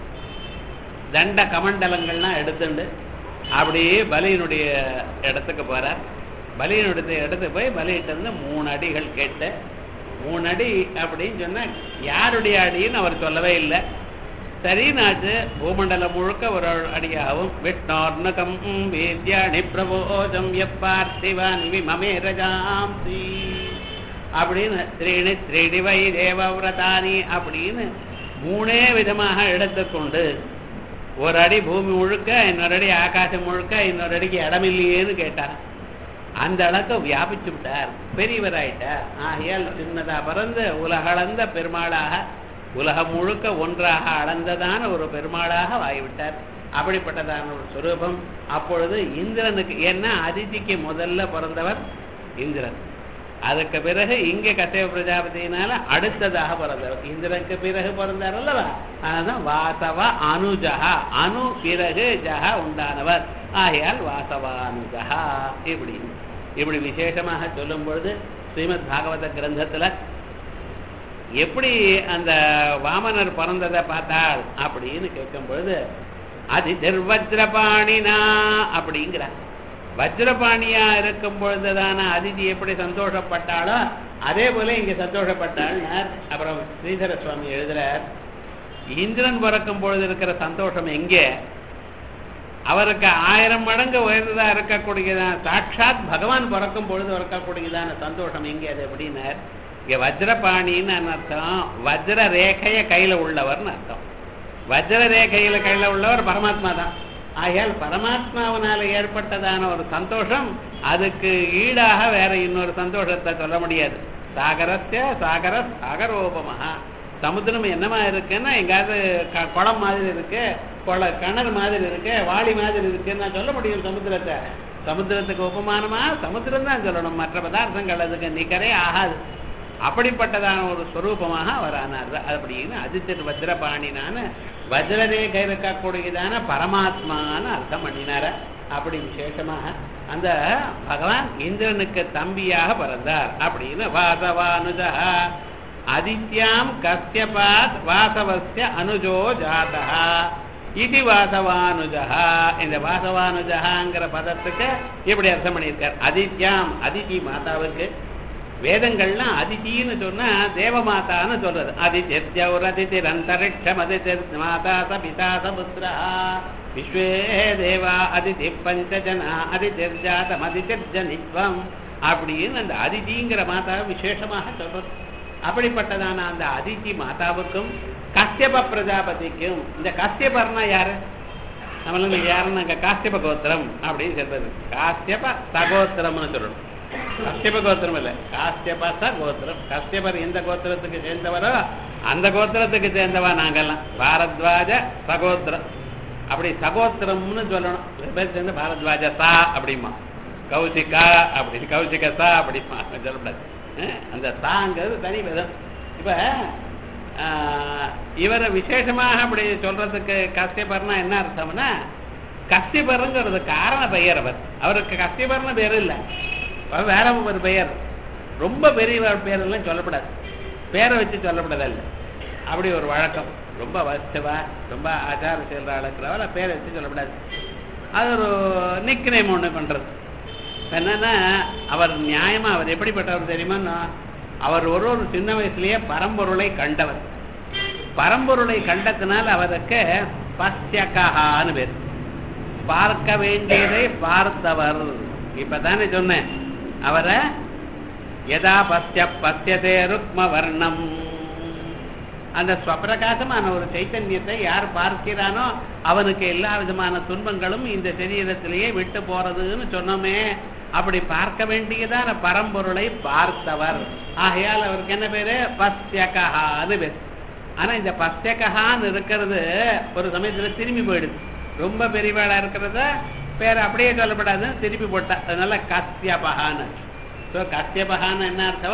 Speaker 1: தண்ட கமண்டலங்கள்லாம் எடுத்துண்டு அப்படியே பலியினுடைய இடத்துக்கு போறார் பலியினுடைய இடத்துக்கு போய் பலியிட்ட இருந்து மூணு அடிகள் கேட்டு மூணு அடி அப்படின்னு சொன்னா யாருடைய அடின்னு அவர் சொல்லவே இல்லை சரிநாச்சு பூமண்டலம் முழுக்க ஒரு அடியாகவும் விஷ்ணோர்ணகம் வேத்யாணி பிரபோஜம் எப்பார்த்திவான் விமமே ரஜாம்சி அப்படின்னு த்ரீணி த்ரீடி வை தேவவிரதானி அப்படின்னு மூணே விதமாக எடுத்துக்கொண்டு ஒரு அடி பூமி முழுக்க இன்னொரு அடி ஆகாசம் முழுக்க இன்னொரு அடிக்கு இடமில்லையேன்னு கேட்டார் அந்த அளவுக்கு வியாபிச்சு விட்டார் பெரியவராயிட்டார் ஆகையால் சின்னதா பிறந்து உலகளந்த பெருமாளாக உலகம் முழுக்க ஒன்றாக அளந்ததான ஒரு பெருமாளாக ஆகிவிட்டார் அப்படிப்பட்டதான ஒரு சுரூபம் அப்பொழுது இந்திரனுக்கு ஏன்னா அதிதிக்கு முதல்ல பிறந்தவர் இந்திரன் அதுக்கு பிறகு இங்க கத்தேவ பிரஜாபதியினால அடுத்ததாக பிறந்தவர் இந்திரனுக்கு பிறகு பிறந்தார் அல்லவா அதுதான் வாசவ அனுஜகா அணு பிறகு ஜகா உண்டானவர் ஆகையால் வாசவானுஜகா இப்படி இப்படி விசேஷமாக சொல்லும் பொழுது ஸ்ரீமத் பாகவத கிரந்தத்துல எப்படி அந்த வாமனர் பிறந்ததை பார்த்தாள் அப்படின்னு கேட்கும் பொழுது அது திருவஜ்ரபாணினா அப்படிங்கிறார் வஜ்ரபாணியா இருக்கும் பொழுதுதான அதிதி எப்படி சந்தோஷப்பட்டாளோ அதே போல இங்க சந்தோஷப்பட்டாள் அப்புறம் ஸ்ரீதர சுவாமி எழுதுறார் இந்திரன் பிறக்கும் பொழுது இருக்கிற சந்தோஷம் எங்கே அவருக்கு ஆயிரம் மடங்கு உயர்ந்ததா இருக்கக்கூடியதான சாட்சாத் பகவான் பிறக்கும் பொழுது இருக்கக்கூடியதான சந்தோஷம் எங்கே அது எப்படின்னார் இங்க வஜ்ரபாணின்னு அர்த்தம் வஜ்ர ரேகைய கையில உள்ளவர்னு அர்த்தம் வஜ்ர ரேகையில கையில உள்ளவர் பரமாத்மா தான் ஆகையால் பரமாத்மாவினால ஏற்பட்டதான ஒரு சந்தோஷம் அதுக்கு ஈடாக வேற இன்னொரு சந்தோஷத்தை சொல்ல முடியாது சாகரஸ்ய சாகர சாகரோபமஹா சமுத்திரம் என்னமா இருக்குன்னா எங்காவது க- குளம் மாதிரி இருக்கு குள கிணறு மாதிரி இருக்கு வாளி மாதிரி இருக்குன்னு நான் சொல்ல முடியும் சமுத்திரத்தை சமுத்திரத்துக்கு உபமானமா சமுத்திரம் தான் சொல்லணும் மற்ற பதார்த்தங்கள் அதுக்கு நிகரே ஆகாது அப்படிப்பட்டதான ஒரு ஸ்வரூபமாக அவர் ஆனார் அப்படின்னு அதித்திர் வஜ்ரபாணினான வஜ்ரரேகை இருக்கக்கூடியதான பரமாத்மான்னு அர்த்தம் பண்ணினார அப்படி விசேஷமாக அந்த பகவான் இந்திரனுக்கு தம்பியாக பிறந்தார் அப்படின்னு வாசவானுஜா அதித்யாம் கஸ்யபாத் வாசவஸ்ய அனுஜோ ஜாதா இது வாசவானுஜா இந்த வாசவானுஜகாங்கிற பதத்துக்கு இப்படி அர்த்தம் பண்ணியிருக்கார் அதித்யாம் அதிதி மாதாவுக்கு வேதங்கள்லாம் அதித்தின்னு சொன்னா தேவமாதான்னு சொல்றது அதித்யௌர் அதிதிர் அந்தரிக்ஷம் அதிதிர் மாதா ச பிதா ச புத்திரா விஸ்வே தேவா அதிதி பஞ்சஜனா அதிதிர் ஜாதம் அதிதிர் ஜனித்வம் அப்படின்னு அந்த அதிதிங்கிற மாதாவை விசேஷமாக சொல்றது அப்படிப்பட்டதான அந்த அதிதி மாதாவுக்கும் கஷ்யப பிரஜாபதிக்கும் இந்த கஷ்யபர்னா யாரு நம்மளுக்கு யாருன்னாங்க காஸ்யப கோத்திரம் அப்படின்னு சொல்றது காஸ்யப சகோத்திரம்னு சொல்லணும் கஷ்யப கோத்திரம் இல்ல காஸ்யப சகோத்திரம் கஷ்யபர் எந்த கோத்திரத்துக்கு சேர்ந்தவரோ அந்த கோத்திரத்துக்கு சேர்ந்தவா நாங்கெல்லாம் பாரத்வாஜ சகோத்திரம் அப்படி சகோத்திரம்னு சொல்லணும் சில பேர் சேர்ந்து பாரத்வாஜ சா அப்படிமா கௌசிகா அப்படி கௌசிக சா அப்படிமா சொல்லக்கூடாது அஹ் அந்த சாங்கிறது தனி விதம் இப்ப ஆஹ், இவரை விசேஷமாக அப்படி சொல்றதுக்கு கஷ்யபர்னா என்ன அர்த்தம்னா கஷ்யபருங்கிறது காரண பெயர் அவர் அவருக்கு கஷ்யபர்னு பேர் இல்லை அவர் வேற ஒரு பெயர் ரொம்ப பெரிய பேரெல்லாம் சொல்லப்படாது பேரை வச்சு சொல்லப்படாது இல்லை அப்படி ஒரு வழக்கம் ரொம்ப வசவா ரொம்ப ஆச்சார செயல்ற இருக்கிறவரை பேரை வச்சு சொல்லப்படாது அது ஒரு நிக் நேம் ஒன்று பண்றது இப்ப என்னன்னா அவர் நியாயமா அவர் எப்படிப்பட்டவர் தெரியுமா அவர் ஒரு ஒரு சின்ன வயசுலயே பரம்பொருளை கண்டவர் பரம்பொருளை கண்டத்தினால் அவருக்கு பஸ்யகான்னு பேர் பார்க்க வேண்டியதை பார்த்தவர் இப்பதானே சொன்னேன் அவரை யதா பஸ்ய பஸ்யதே ருக்ம வர்ணம் அந்த ஸ்வப்பிரகாசமான ஒரு சைத்தன்யத்தை யார் பார்க்கிறானோ அவனுக்கு எல்லா விதமான துன்பங்களும் இந்த சரீரத்திலேயே விட்டு போறதுன்னு சொன்னோமே அப்படி பார்க்க வேண்டியதான பரம்பொருளை பார்த்தவர் ஆகையால் அவருக்கு என்ன பேரு பஸ்யகான்னு பேர் ஆனா இந்த பஸ்யகான்னு இருக்கிறது ஒரு சமயத்துல திரும்பி போயிடுது ரொம்ப பெரியவாளா இருக்கிறத பேர் அப்படியே சொல்லப்படாது திருப்பி போட்டா அதனால கஸ்யபகான்னு ஸோ கஸ்யபகான்னு என்ன அர்த்தவர்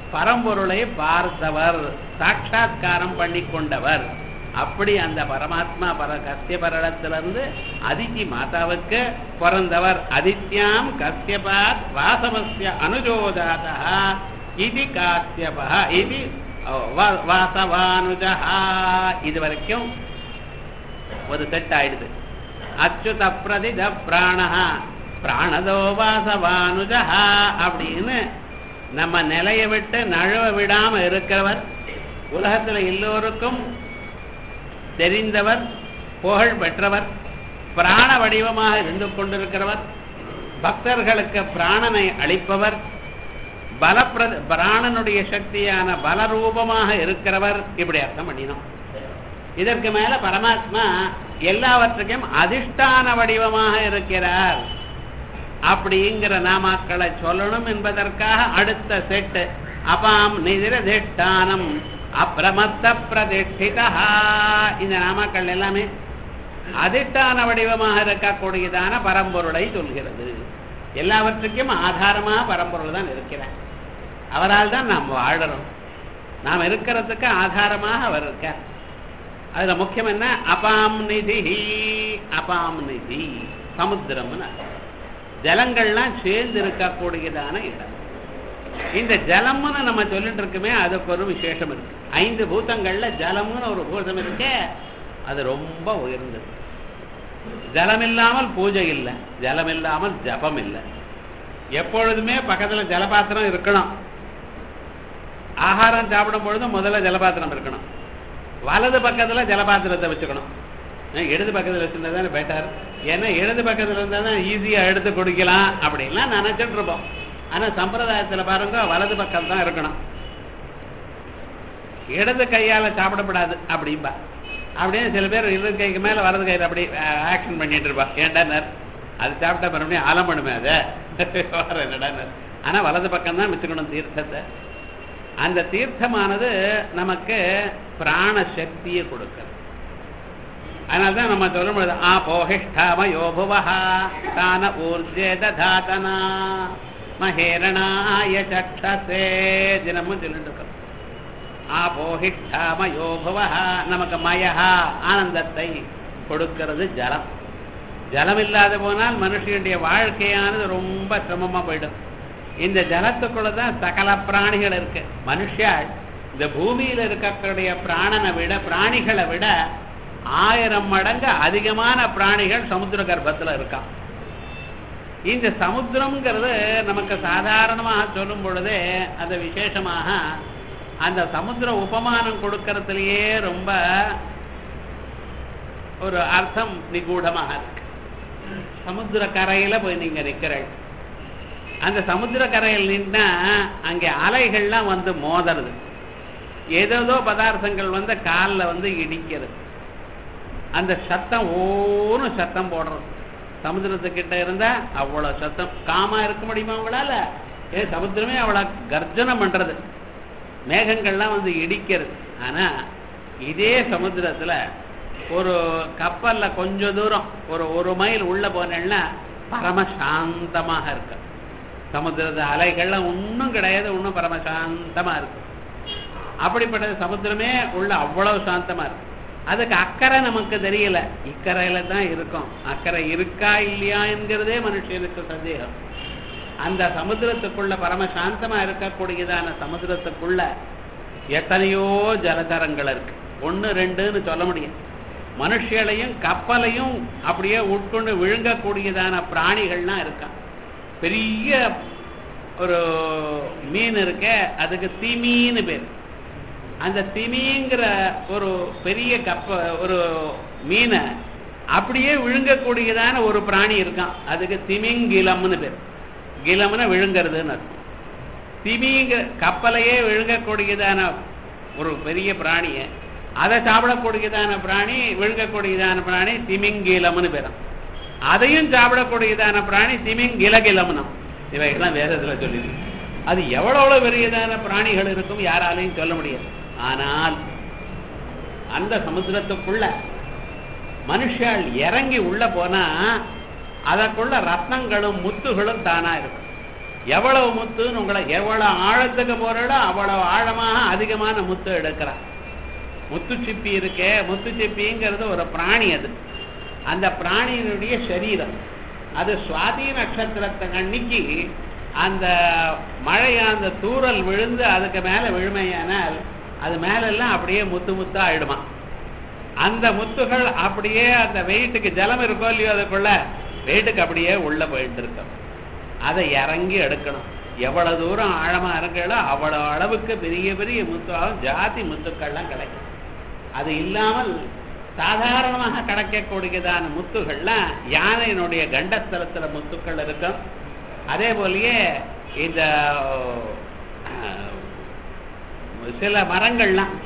Speaker 1: பரம்பொருளை பார்த்தவர் சாட்சாத்காரம் பண்ணி கொண்டவர் அப்படி அந்த பரமாத்மா பர கஸ்யபரடத்திலிருந்து அதித்தி மாதாவுக்கு பிறந்தவர் அதித்யாம் கஸ்யபாத் வாசவஸ்ய அனுஜோதாதா இது காஸ்யபா இது வா- வாசவானுஜா இது வரைக்கும் ஒரு செட் ஆயிடுது அச்சுத பிரதித பிராணஹா பிராணதோ வாசவானுஜா அப்படின்னு நம்ம நிலையை விட்டு நழுவ விடாம இருக்கிறவர் உலகத்துல எல்லோருக்கும் தெரிந்தவர் புகழ் பெற்றவர் பிராண வடிவமாக இருந்து கொண்டிருக்கிறவர் பக்தர்களுக்கு பிராணனை அளிப்பவர் பலப்பிரத பிராணனுடைய சக்தியான பலரூபமாக இருக்கிறவர் இப்படி அர்த்தம் பண்ணினோம் இதற்கு மேல பரமாத்மா எல்லாவற்றுக்கும் அதிஷ்டான வடிவமாக இருக்கிறார் அப்படிங்கிற நாமாக்களை சொல்லணும் என்பதற்காக அடுத்த செட்டு அபாம் நிதிரதிஷ்டானம் அப்பிரமத்த பிரதிஷ்டிதா இந்த நாமாக்கள் எல்லாமே அதிஷ்டான வடிவமாக இருக்கக்கூடியதான பரம்பொருளை சொல்கிறது எல்லாவற்றுக்கும் ஆதாரமா பரம்பொருள் தான் இருக்கிறார் அவரால் தான் நாம் வாழறோம் நாம் இருக்கிறதுக்கு ஆதாரமாக அவர் இருக்கார் அதுல முக்கியம் என்ன அபாம் நிதி அபாம் நிதி சமுத்திரம்னு அர்த்தம். ஜலங்கள்லாம் சேர்ந்து இருக்கக்கூடியதான இடம் இந்த ஜலம்னு நம்ம சொல்லிட்டு இருக்கோமே அதுக்கு ஒரு விசேஷம் இருக்கு ஐந்து பூதங்கள்ல ஜலம்னு ஒரு பூதம் இருக்கே அது ரொம்ப உயர்ந்தது ஜலம் இல்லாமல் பூஜை இல்லை ஜலம் இல்லாமல் ஜபம் இல்லை எப்பொழுதுமே பக்கத்துல ஜலபாத்திரம் இருக்கணும் ஆகாரம் சாப்பிடும் பொழுது முதல்ல ஜலபாத்திரம் இருக்கணும் வலது பக்கத்துல ஜலபாத்திரத்தை வச்சுக்கணும் ஏன் இடது பக்கத்துல வச்சிருந்தா தானே பெட்டர் ஏன்னா இடது பக்கத்துல இருந்தா தான் ஈஸியா எடுத்து குடிக்கலாம் அப்படின்லாம் நினைச்சிட்டு இருப்போம் ஆனா சம்பிரதாயத்துல பாருங்க வலது பக்கம் தான் இருக்கணும் இடது கையால சாப்பிடப்படாது அப்படிம்பா அப்படியே சில பேர் இடது கைக்கு மேல வலது கையில அப்படி ஆக்ஷன் பண்ணிட்டு இருப்பா ஏண்டானர் அது சாப்பிட்டா மறுபடியும் ஆலம் பண்ணுமே அதை வர என்னடானர் ஆனா வலது பக்கம் தான் வச்சுக்கணும் தீர்த்தத்தை அந்த தீர்த்தமானது நமக்கு பிராண சக்தியை கொடுக்கிறது அதனால்தான் நம்ம சொல்லும் பொழுது ஆ போகிஷ்டாமயோ புவஹா தான ஊர்ஜே ததாதனா மகேரணாய சக்ஷசே தினமும் சொல்லிட்டு இருக்கோம் ஆ போகிஷ்டாமயோ புவஹா நமக்கு மயஹா ஆனந்தத்தை கொடுக்கிறது ஜலம் ஜலம் இல்லாத போனால் மனுஷனுடைய வாழ்க்கையானது ரொம்ப சிரமமா போயிடும் இந்த ஜலத்துக்குள்ள தான் சகல பிராணிகள் இருக்கு மனுஷாள் இந்த பூமியில இருக்கக்கூடிய பிராணனை விட பிராணிகளை விட ஆயிரம் மடங்கு அதிகமான பிராணிகள் சமுத்திர கர்ப்பத்துல இருக்கான் இந்த சமுத்திரம்ங்கிறது நமக்கு சாதாரணமாக சொல்லும் பொழுதே அது விசேஷமாக அந்த சமுத்திர உபமானம் கொடுக்கறதுலயே ரொம்ப ஒரு அர்த்தம் நிகூடமாக இருக்கு சமுத்திர கரையில போய் நீங்க நிக்கிறீர்கள் அந்த சமுத்திர கரையில் நின்னா அங்கே அலைகள்லாம் வந்து மோதுறது ஏதேதோ பதார்த்தங்கள் வந்து காலில் வந்து இடிக்கிறது அந்த சத்தம் ஓன்னு சத்தம் போடுறது சமுத்திரத்துக்கிட்ட இருந்தா அவ்வளவு சத்தம் காமா இருக்க முடியுமா அவங்களால ஏ சமுத்திரமே அவ்வளவு கர்ஜனம் பண்றது மேகங்கள்லாம் வந்து இடிக்கிறது ஆனா இதே சமுத்திரத்துல ஒரு கப்பல்ல கொஞ்ச தூரம் ஒரு ஒரு மைல் உள்ள போனேன்னா பரம சாந்தமாக இருக்கு சமுத்திரத்து அலைகள்லாம் ஒன்றும் கிடையாது ஒன்றும் பரம சாந்தமா இருக்கு அப்படிப்பட்ட சமுத்திரமே உள்ள அவ்வளவு சாந்தமா இருக்கு அதுக்கு அக்கறை நமக்கு தெரியல இக்கரையில தான் இருக்கும் அக்கறை இருக்கா இல்லையா என்கிறதே மனுஷனுக்கு சந்தேகம் அந்த சமுத்திரத்துக்குள்ள பரம சாந்தமா இருக்கக்கூடியதான சமுத்திரத்துக்குள்ள எத்தனையோ ஜலதரங்கள் இருக்கு ஒண்ணு ரெண்டுன்னு சொல்ல முடியும் மனுஷங்களையும் கப்பலையும் அப்படியே உட்கொண்டு விழுங்கக்கூடியதான பிராணிகள்லாம் இருக்கான் பெரிய ஒரு மீன் இருக்க அதுக்கு திமின்னு பேர் அந்த திமிங்கிற ஒரு பெரிய கப்ப ஒரு மீனை அப்படியே விழுங்கக்கூடியதான ஒரு பிராணி இருக்கான் அதுக்கு திமிங்கிலம்னு பேர் கிலம்னு விழுங்கிறதுன்னு அர்த்தம் திமிங்கிற கப்பலையே விழுங்கக்கூடியதான ஒரு பெரிய பிராணியை அதை சாப்பிடக்கூடியதான பிராணி விழுங்கக்கூடியதான பிராணி திமிங்கிலம்னு பேரும் அதையும் சாப்பிடக்கூடியதான பிராணி திமிங்கிலகிலம்னம் இவைகள்லாம் வேதத்துல சொல்லியிருக்கு அது எவ்வளவு பெரியதான பிராணிகள் இருக்கும் யாராலையும் சொல்ல முடியாது ஆனால் அந்த சமுத்திரத்துக்குள்ள மனுஷால் இறங்கி உள்ள போனா அதற்குள்ள ரத்னங்களும் முத்துகளும் தானா இருக்கும் எவ்வளவு முத்துன்னு உங்களை எவ்வளவு ஆழத்துக்கு போறடோ அவ்வளவு ஆழமாக அதிகமான முத்து எடுக்கிறான் முத்துச்சிப்பி இருக்கே முத்துச்சிப்பிங்கிறது ஒரு பிராணி அது அந்த பிராணியினுடைய சரீரம் அது சுவாதி நட்சத்திரத்தை அன்னைக்கு அந்த மழை அந்த தூறல் விழுந்து அதுக்கு மேல விழுமையானால் அது மேலெல்லாம் அப்படியே முத்து முத்தா ஆயிடுமா அந்த முத்துகள் அப்படியே அந்த வெயிட்டுக்கு ஜலம் இருக்கோ இல்லையோ அதுக்குள்ள வெயிட்டுக்கு அப்படியே உள்ள போயிட்டு இருக்கும் அதை இறங்கி எடுக்கணும் எவ்வளவு தூரம் ஆழமா இருக்கிறதோ அவ்வளவு அளவுக்கு பெரிய பெரிய முத்துவாகும் ஜாதி முத்துக்கள்லாம் கிடைக்கும் அது இல்லாமல் சாதாரணமாக கிடைக்கக்கூடியதான முத்துகள்லாம் யானையினுடைய கண்டஸ்தலத்துல முத்துக்கள் இருக்கும் அதே போலயே இந்த அஹ், சில மரங்கள்லாம்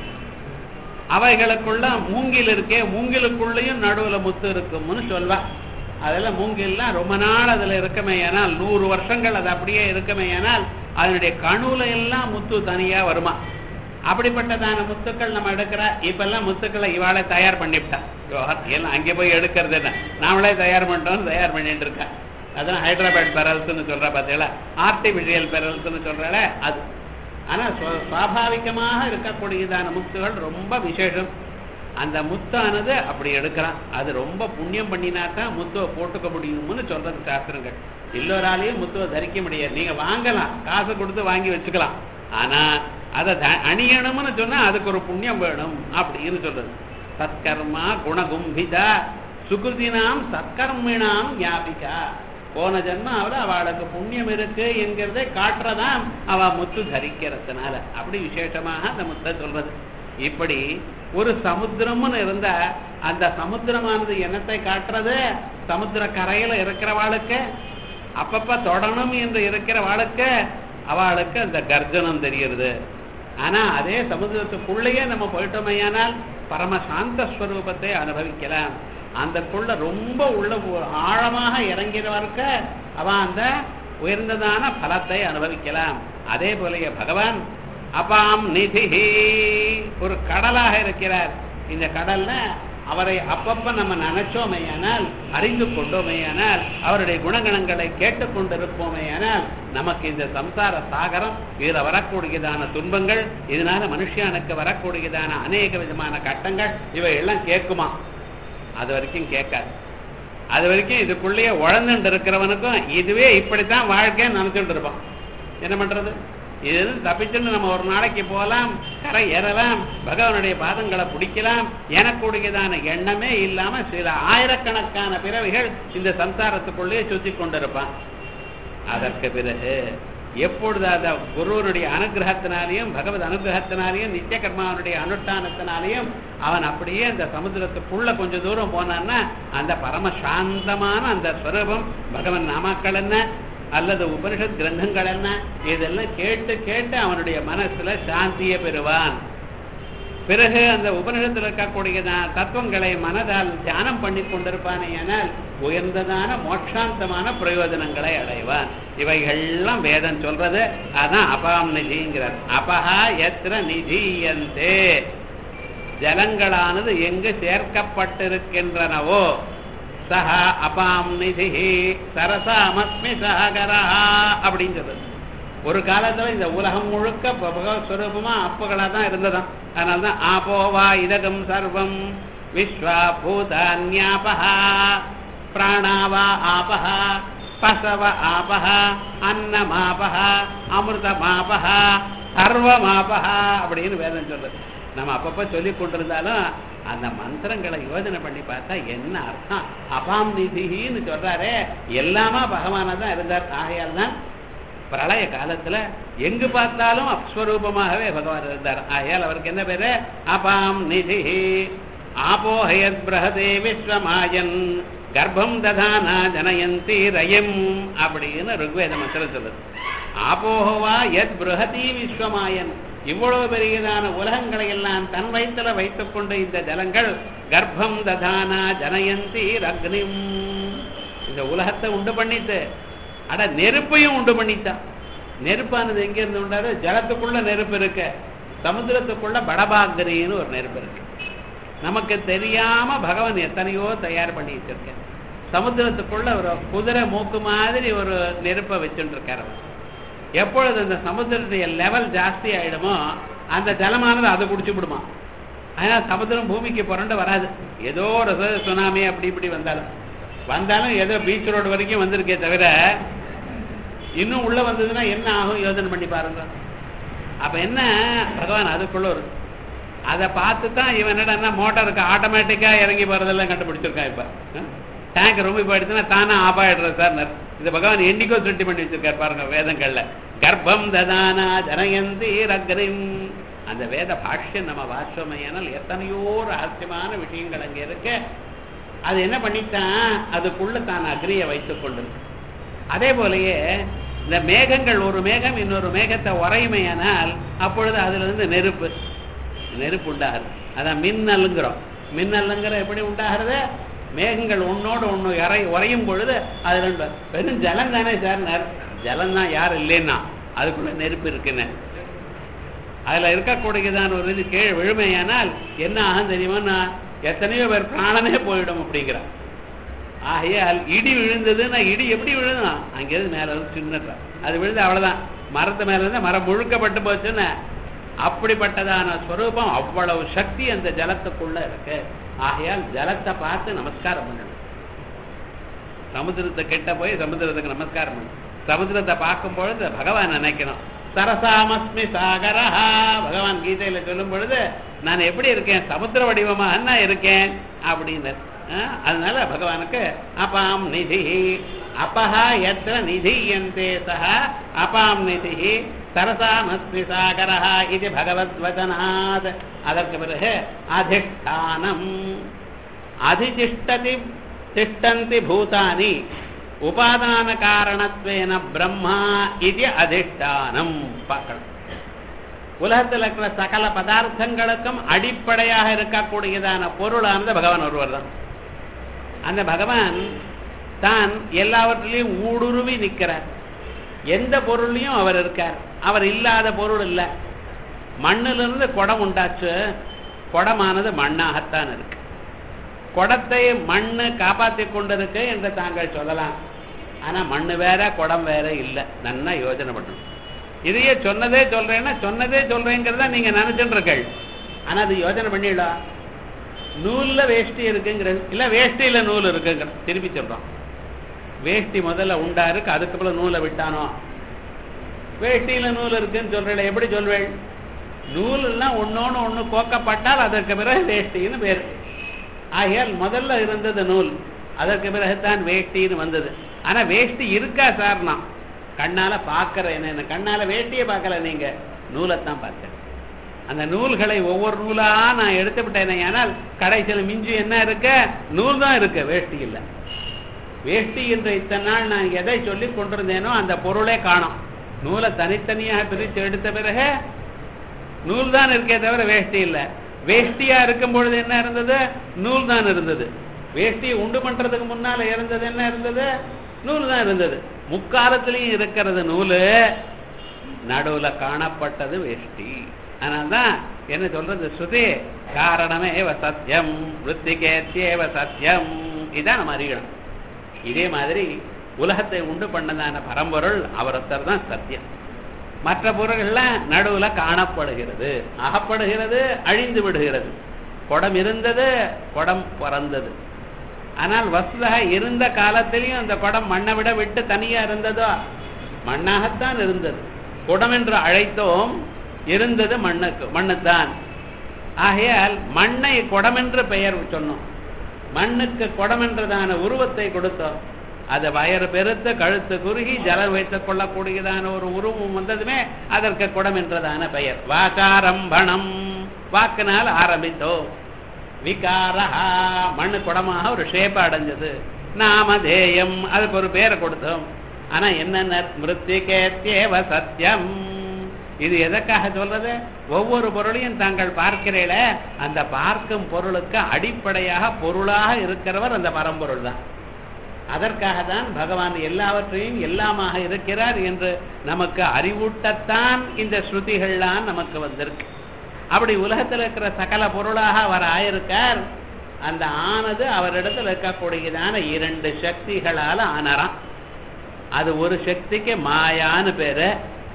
Speaker 1: அவைகளுக்குள்ள மூங்கில் இருக்கே மூங்கிலுக்குள்ளேயும் நடுவுல முத்து இருக்கும்னு சொல்வா அதெல்லாம் மூங்கில்லாம் ரொம்ப நாள் அதுல இருக்குமே ஏனால் நூறு வருஷங்கள் அது அப்படியே இருக்குமே ஏனால் அதனுடைய கணுல எல்லாம் முத்து தனியா வருமா அப்படிப்பட்டதான முத்துக்கள் நம்ம எடுக்கிற இப்பெல்லாம் முத்துக்களை இவாளே தயார் பண்ணிவிட்டா யோகர் எல்லாம் அங்கே போய் எடுக்கிறது என்ன நாமளே தயார் பண்ணிட்டோம் தயார் பண்ணிட்டு இருக்கா அதான் ஹைதராபாத் பெரல்ஸ்னு சொல்ற பார்த்தீங்களா ஆர்டிபிஷியல் பெரல்ஸ்னு சொல்றால அது ஆனா சுவ- சுவாபாவிகமாக இருக்கக்கூடியதான முத்துகள் ரொம்ப விசேஷம் அந்த முத்தானது அப்படி எடுக்கிறான் அது ரொம்ப புண்ணியம் பண்ணினா தான் முத்துவை போட்டுக்க முடியும்னு சொல்றது சாஸ்திரங்கள் எல்லோராலையும் முத்துவை தரிக்க முடியாது நீங்க வாங்கலாம் காசு கொடுத்து வாங்கி வச்சுக்கலாம் ஆனா அதை த- அணியணும்னு சொன்னா அதுக்கு ஒரு புண்ணியம் வேணும் அப்படின்னு சொல்றது சத்கர்மா குணகும்பிதா சுகிருதினாம் சத்கர்மினாம் ஞாபிகா போன ஜென்மாவில் அவளுக்கு புண்ணியம் இருக்கு என்கிறதை காட்டுறதாம் அவ முத்து தரிக்கிறதுனால அப்படி விசேஷமாக அந்த முத்தை சொல்றது இப்படி ஒரு சமுத்திரம்னு இருந்தா அந்த சமுத்திரமானது என்னத்தை காட்டுறது சமுத்திர கரையில இருக்கிறவாளுக்கு அப்பப்ப தொடணும் என்று இருக்கிறவாளுக்கு அவளுக்கு அந்த கர்ஜனம் தெரியுது ஆனா அதே சமுத்திரத்துக்குள்ளேயே நம்ம போயிட்டோமையானால் பரம சாந்த ஸ்வரூபத்தை அனுபவிக்கலாம் அந்தக்குள்ள ரொம்ப உள்ள போ- ஆழமாக இறங்கிறவருக்கு அவன் அந்த உயர்ந்ததான பலத்தை அனுபவிக்கலாம் அதே போலயே பகவான் அபாம் நிதிஹி ஒரு கடலாக இருக்கிறார் இந்த கடல்ல அவரை அப்பப்ப நம்ம நினைச்சோமேயானால் அறிந்து கொண்டோமேயானால் அவருடைய குணகணங்களை கேட்டுக்கொண்டிருப்போமேயானால் நமக்கு இந்த சம்சார சாகரம் இதுல வரக்கூடியதான துன்பங்கள் இதனால மனுஷனுக்கு வரக்கூடியதான அநேக விதமான கட்டங்கள் இவை எல்லாம் கேட்குமா அது வரைக்கும் கேட்காது அது வரைக்கும் இதுக்குள்ளேயே உழந்துட்டு இருக்கிறவனுக்கும் இதுவே இப்படித்தான் வாழ்க்கைன்னு நினைச்சுட்டு இருப்பான் என்ன பண்றது இது தப்பிச்சுன்னு நம்ம ஒரு நாளைக்கு போகலாம் கரை ஏறலாம் பகவானுடைய பாதங்களை பிடிக்கலாம் எனக்கூடியதான எண்ணமே இல்லாம சில ஆயிரக்கணக்கான பிறவிகள் இந்த சம்சாரத்துக்குள்ளேயே சுத்தி கொண்டிருப்பான் அதற்கு பிறகு எப்பொழுது அந்த குருவனுடைய அனுகிரகத்தினாலையும் பகவத் அனுகிரகத்தினாலையும் நித்திய கர்மாவனுடைய அனுஷ்டானத்தினாலையும் அவன் அப்படியே அந்த சமுத்திரத்துக்குள்ள கொஞ்ச தூரம் போனான்னா அந்த பரம சாந்தமான அந்த ஸ்வரூபம் பகவன் நாமாக்கள் என்ன அல்லது உபனிஷத் கிரந்தங்கள் என்ன இதெல்லாம் கேட்டு கேட்டு அவனுடைய மனசுல சாந்தியை பெறுவான் பிறகு அந்த உபனிஷத்தில் இருக்கக்கூடிய தத்துவங்களை மனதால் தியானம் பண்ணி கொண்டிருப்பானேயானால் உயர்ந்ததான மோட்சாந்தமான பிரயோஜனங்களை அடைவான் இவைகள்லாம் வேதம் சொல்றது அதான் அபாம் நிதிங்கிறார் அபஹா எத்திர நிதியந்தே ஜலங்களானது எங்கு சேர்க்கப்பட்டிருக்கின்றனவோ சஹ அபாம் நிதி சரசாமஸ்மி சஹகரா அப்படின்னு சொல்றது ஒரு காலத்துல இந்த உலகம் முழுக்க ப- பகவத் ஸ்வரூபமா அப்புகளா தான் இருந்ததாம் அதனால்தான் ஆபோவா இதகம் சர்வம் விஸ்வா பூதான்யாபஹா பிராணாவா ஆபஹா பசவ ஆபஹா அன்னமாபஹா அமிர்தமாபஹா சர்வமாபஹா அப்படின்னு வேதம் சொல்றது நம்ம அப்பப்ப சொல்லி கொண்டிருந்தாலும் அந்த மந்திரங்களை யோஜனை பண்ணி பார்த்தா என்ன அர்த்தம் அபாம் நிதின்னு சொல்றாரே எல்லாமா பகவானா தான் இருந்தார் ஆகையால் தான் பிரளய காலத்துல எங்கு பார்த்தாலும் அஸ்வரூபமாகவே பகவான் இருந்தார் ஆகையால் அவருக்கு என்ன பேரு அபாம் நிதி ஆபோஹயத் பிரஹதே விஸ்வமாயன் கர்ப்பம் ததானா ஜனயந்தி ரயம் அப்படின்னு ருக்வேத மந்திரம் சொல்லுது ஆபோகவா எத் பிரஹதி விஸ்வமாயன் இவ்வளவு பெரியதான உலகங்களை எல்லாம் தன் வயிற்றுல வைத்துக் கொண்டு இந்த ஜலங்கள் கர்ப்பம் ததானா ஜனயந்தி ரக்னிம் இந்த உலகத்தை உண்டு பண்ணிட்டு அட நெருப்பையும் உண்டு பண்ணித்தான் நெருப்பானது எங்க இருந்து உண்டாரு ஜலத்துக்குள்ள நெருப்பு இருக்கு சமுத்திரத்துக்குள்ள படபாகரின்னு ஒரு நெருப்பு இருக்கு நமக்கு தெரியாம பகவான் எத்தனையோ தயார் பண்ணி வச்சிருக்க சமுத்திரத்துக்குள்ள ஒரு குதிரை மூக்கு மாதிரி ஒரு நெருப்பை வச்சுட்டு இருக்காரு அவர். எப்பொழுது அந்த சமுத்திரத்துடைய லெவல் ஜாஸ்தி ஆயிடுமோ அந்த ஜலமானது அதை குடிச்சு விடுமா அதனால் சமுத்திரம் பூமிக்கு புரண்டு வராது ஏதோ ஒரு சு- சுனாமி அப்படி இப்படி வந்தாலும் வந்தாலும் ஏதோ பீச் ரோடு வரைக்கும் வந்திருக்கே தவிர இன்னும் உள்ள வந்ததுன்னா என்ன ஆகும் யோசனை பண்ணி பாருங்க அப்ப என்ன பகவான் அதுக்குள்ள ஒரு அதை பார்த்து தான் இவன் என்னடா மோட்டாருக்கு ஆட்டோமேட்டிக்கா இறங்கி போறதெல்லாம் கண்டுபிடிச்சிருக்கான் இப்ப டேங்க் ரொம்ப போயிடுச்சுன்னா தானே ஆஃப் ஆயிடுற சார் இது பகவான் என்னைக்கோ சுட்டி பண்ணி வச்சிருக்காரு பாருங்க வேதங்கள்ல கர்ப்பம் ததானா ஜனயந்தி ரக்ரிம் அந்த வேத பாஷ்யம் நம்ம வாசமையானால் எத்தனையோ ரகசியமான விஷயங்கள் அங்க இருக்கு அது என்ன பண்ணித்தான் அதுக்குள்ள தான் அக்னியை வைத்துக் கொண்டது அதே போலயே இந்த மேகங்கள் ஒரு மேகம் இன்னொரு மேகத்தை உரையுமையானால் அப்பொழுது அதுல இருந்து நெருப்பு நெருப்பு உண்டாகுது அதான் மின்னலுங்கிறோம் மின்னலுங்கிற எப்படி உண்டாகிறது மேகங்கள் ஒன்னோடு ஒண்ணு இறை உறையும் பொழுது அதுல இருந்து வெறும் ஜலம் தானே சார் ஜலம் தான் யார் இல்லைன்னா அதுக்குள்ள நெருப்பு இருக்குன்னு அதுல இருக்கக்கூடியதான ஒரு இது கீழே விழுமையானால் என்ன ஆகும் தெரியுமா எத்தனையோ பேர் பிராணமே போயிடும் அப்படிங்கிறான் ஆகையால் இடி விழுந்ததுன்னா இடி எப்படி விழுதும் அங்கேயிருந்து மேல வந்து சின்னதா அது விழுந்து அவ்வளவுதான் மரத்து மேல இருந்து மரம் முழுக்கப்பட்டு போச்சுன்னு அப்படிப்பட்டதான ஸ்வரூபம் அவ்வளவு சக்தி அந்த ஜலத்துக்குள்ள இருக்கு ஆகையால் ஜலத்தை பார்த்து நமஸ்காரம் பண்ணணும் சமுத்திரத்தை கிட்ட போய் சமுத்திரத்துக்கு நமஸ்காரம் பண்ணணும் சமுத்திரத்தை பார்க்கும் பொழுது பகவான் நினைக்கணும் சரசாமஸ்மி சாகரா பகவான் கீதையில சொல்லும் பொழுது நான் எப்படி இருக்கேன் சமுத்திர வடிவமா நான் இருக்கேன் அப்படின்னு அஹ், அதனால பகவானுக்கு அபாம் நிதி அபஹா எத்திர நிதியந்தே சஹ அபாம் நிதி சரசாமஸ்மி சாகரா இது பகவத் வதனாத் அதற்கு பிறகு அதிஷ்டானம் அதிதிஷ்டதி திஷ்டந்தி பூதானி உபாதான காரணத்வேன பிரம்மா இது அதிஷ்டானம் பார்க்கணும் உலகத்தில் இருக்கிற சகல பதார்த்தங்களுக்கும் அடிப்படையாக இருக்கக்கூடியதான பொருளானது பகவான் ஒருவர் தான் அந்த பகவான் தான் எல்லாவற்றிலையும் ஊடுருவி நிற்கிறார் எந்த பொருள்லையும் அவர் இருக்கார் அவர் இல்லாத பொருள் இல்லை மண்ணிலிருந்து குடம் உண்டாச்சு குடமானது மண்ணாகத்தான் இருக்கு குடத்தை மண்ணு காப்பாத்தி கொண்டிருக்கு என்று தாங்கள் சொல்லலாம் ஆனா மண்ணு வேற குடம் வேற இல்லை நன்னா யோசனை பண்ணணும் இதையே சொன்னதே சொல்றேன்னா சொன்னதே சொல்றேங்கிறத நீங்க நினைச்சுட்டு இருக்கீள் ஆனா அது யோசனை பண்ணிடலாம் நூல்ல வேஷ்டி இருக்குங்கிற இல்ல வேஷ்டியில நூல் இருக்குங்கிற திருப்பி சொல்றோம் வேஷ்டி முதல்ல உண்டா இருக்கு அதுக்கப்புறம் நூலை விட்டானோ வேஷ்டியில நூல் இருக்குன்னு சொல்றேன் எப்படி சொல்வேள் நூல் எல்லாம் ஒன்னொன்னு ஒண்ணு கோக்கப்பட்டால் அதற்கு பிறகு வேஷ்டின்னு பேர் ஆகையால் முதல்ல இருந்தது நூல் அதற்கு பிறகுதான் வேஷ்டின்னு வந்தது ஆனா வேஷ்டி இருக்கா சார்னா கண்ணால பார்க்கற என்ன கண்ணால வேஷ்டியை பார்க்கல நீங்க நூலைத்தான் பார்த்தேன் அந்த நூல்களை ஒவ்வொரு நூலா நான் எடுத்து விட்டேனே ஆனால் கடைசியில் மிஞ்சி என்ன இருக்க நூல் தான் இருக்கு வேஷ்டி இல்லை வேஷ்டி என்ற இத்தனை நாள் நான் எதை சொல்லி கொண்டிருந்தேனோ அந்த பொருளே காணோம் நூலை தனித்தனியாக பிரித்து எடுத்த பிறகு நூல் தான் இருக்கே தவிர வேஷ்டி இல்லை வேஷ்டியா இருக்கும் பொழுது என்ன இருந்தது நூல் தான் இருந்தது வேஷ்டியை உண்டு பண்றதுக்கு முன்னால இருந்தது என்ன இருந்தது நூல் தான் இருந்தது முக்காலத்திலையும் இருக்கிறது நூலு நடுவுல காணப்பட்டது வேஷ்டி அதனால்தான் என்ன சொல்றது ஸ்ருதி காரணமேவ சத்தியம் விருத்திகேத்தியேவ சத்தியம் இதான் நம்ம அறியணும் இதே மாதிரி உலகத்தை உண்டு பண்ணதான பரம்பொருள் அவரத்தர் தான் சத்தியம் மற்ற பொருள்கள்லாம் நடுவுல காணப்படுகிறது அகப்படுகிறது அழிந்து விடுகிறது குடம் இருந்தது குடம் பிறந்தது ஆனால் வசுதா இருந்த காலத்திலையும் அந்த குடம் மண்ணை விட விட்டு தனியா இருந்ததோ மண்ணாகத்தான் இருந்தது குடம் என்று அழைத்தோம் இருந்தது மண்ணுக்கு மண்ணுத்தான் ஆகையால் மண்ணை குடம் என்று பெயர் சொன்னோம் மண்ணுக்கு குடம் என்றதான உருவத்தை கொடுத்தோம் அது வயறு பெருத்த கழுத்து குறுகி ஜலம் வைத்துக் கொள்ளக்கூடியதான ஒரு உருவம் வந்ததுமே அதற்கு குடம் என்றதான பெயர் வாக்காரம்பணம் வாக்கினால் ஆரம்பித்தோம் விகாரஹா மண்ணு குடமாக ஒரு ஷேப் அடைஞ்சது நாமதேயம் அதுக்கு ஒரு பேரை கொடுத்தோம் ஆனா என்னென்ன மிருத்திகேத்தியேவ சத்தியம் இது எதற்காக சொல்றது ஒவ்வொரு பொருளையும் தாங்கள் பார்க்கிறீல அந்த பார்க்கும் பொருளுக்கு அடிப்படையாக பொருளாக இருக்கிறவர் அந்த பரம்பொருள் தான் அதற்காக தான் பகவான் எல்லாவற்றையும் எல்லாமாக இருக்கிறார் என்று நமக்கு அறிவூட்டத்தான் இந்த ஸ்ருதிகள்லாம் நமக்கு வந்திருக்கு அப்படி உலகத்தில் இருக்கிற சகல பொருளாக அவர் ஆயிருக்கார் அந்த ஆனது அவரிடத்தில் இருக்கக்கூடியதான இரண்டு சக்திகளால ஆனறாம் அது ஒரு சக்திக்கு மாயான்னு பேரு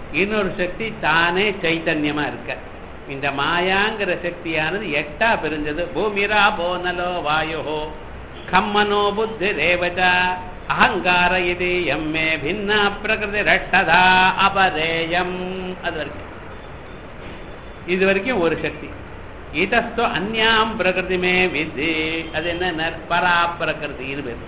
Speaker 1: இன்னொரு சக்தி தானே சைத்தன்யமா இருக்க இந்த மாயாங்கிற சக்தியானது எட்டா பிரிஞ்சது பூமிரா போனலோ வாயோ கம்மனோ புத்தி ரேவச்சா அகங்கார இது எம்மே பின்னா பிரகிருதி ரட்டதா அபதேயம் அது வரைக்கும் இது வரைக்கும் ஒரு சக்தி இதஸ்தோ அந்யாம் பிரகிருதிமே வித்தி அது என்ன பரா பிரகிருதின்னு பேர்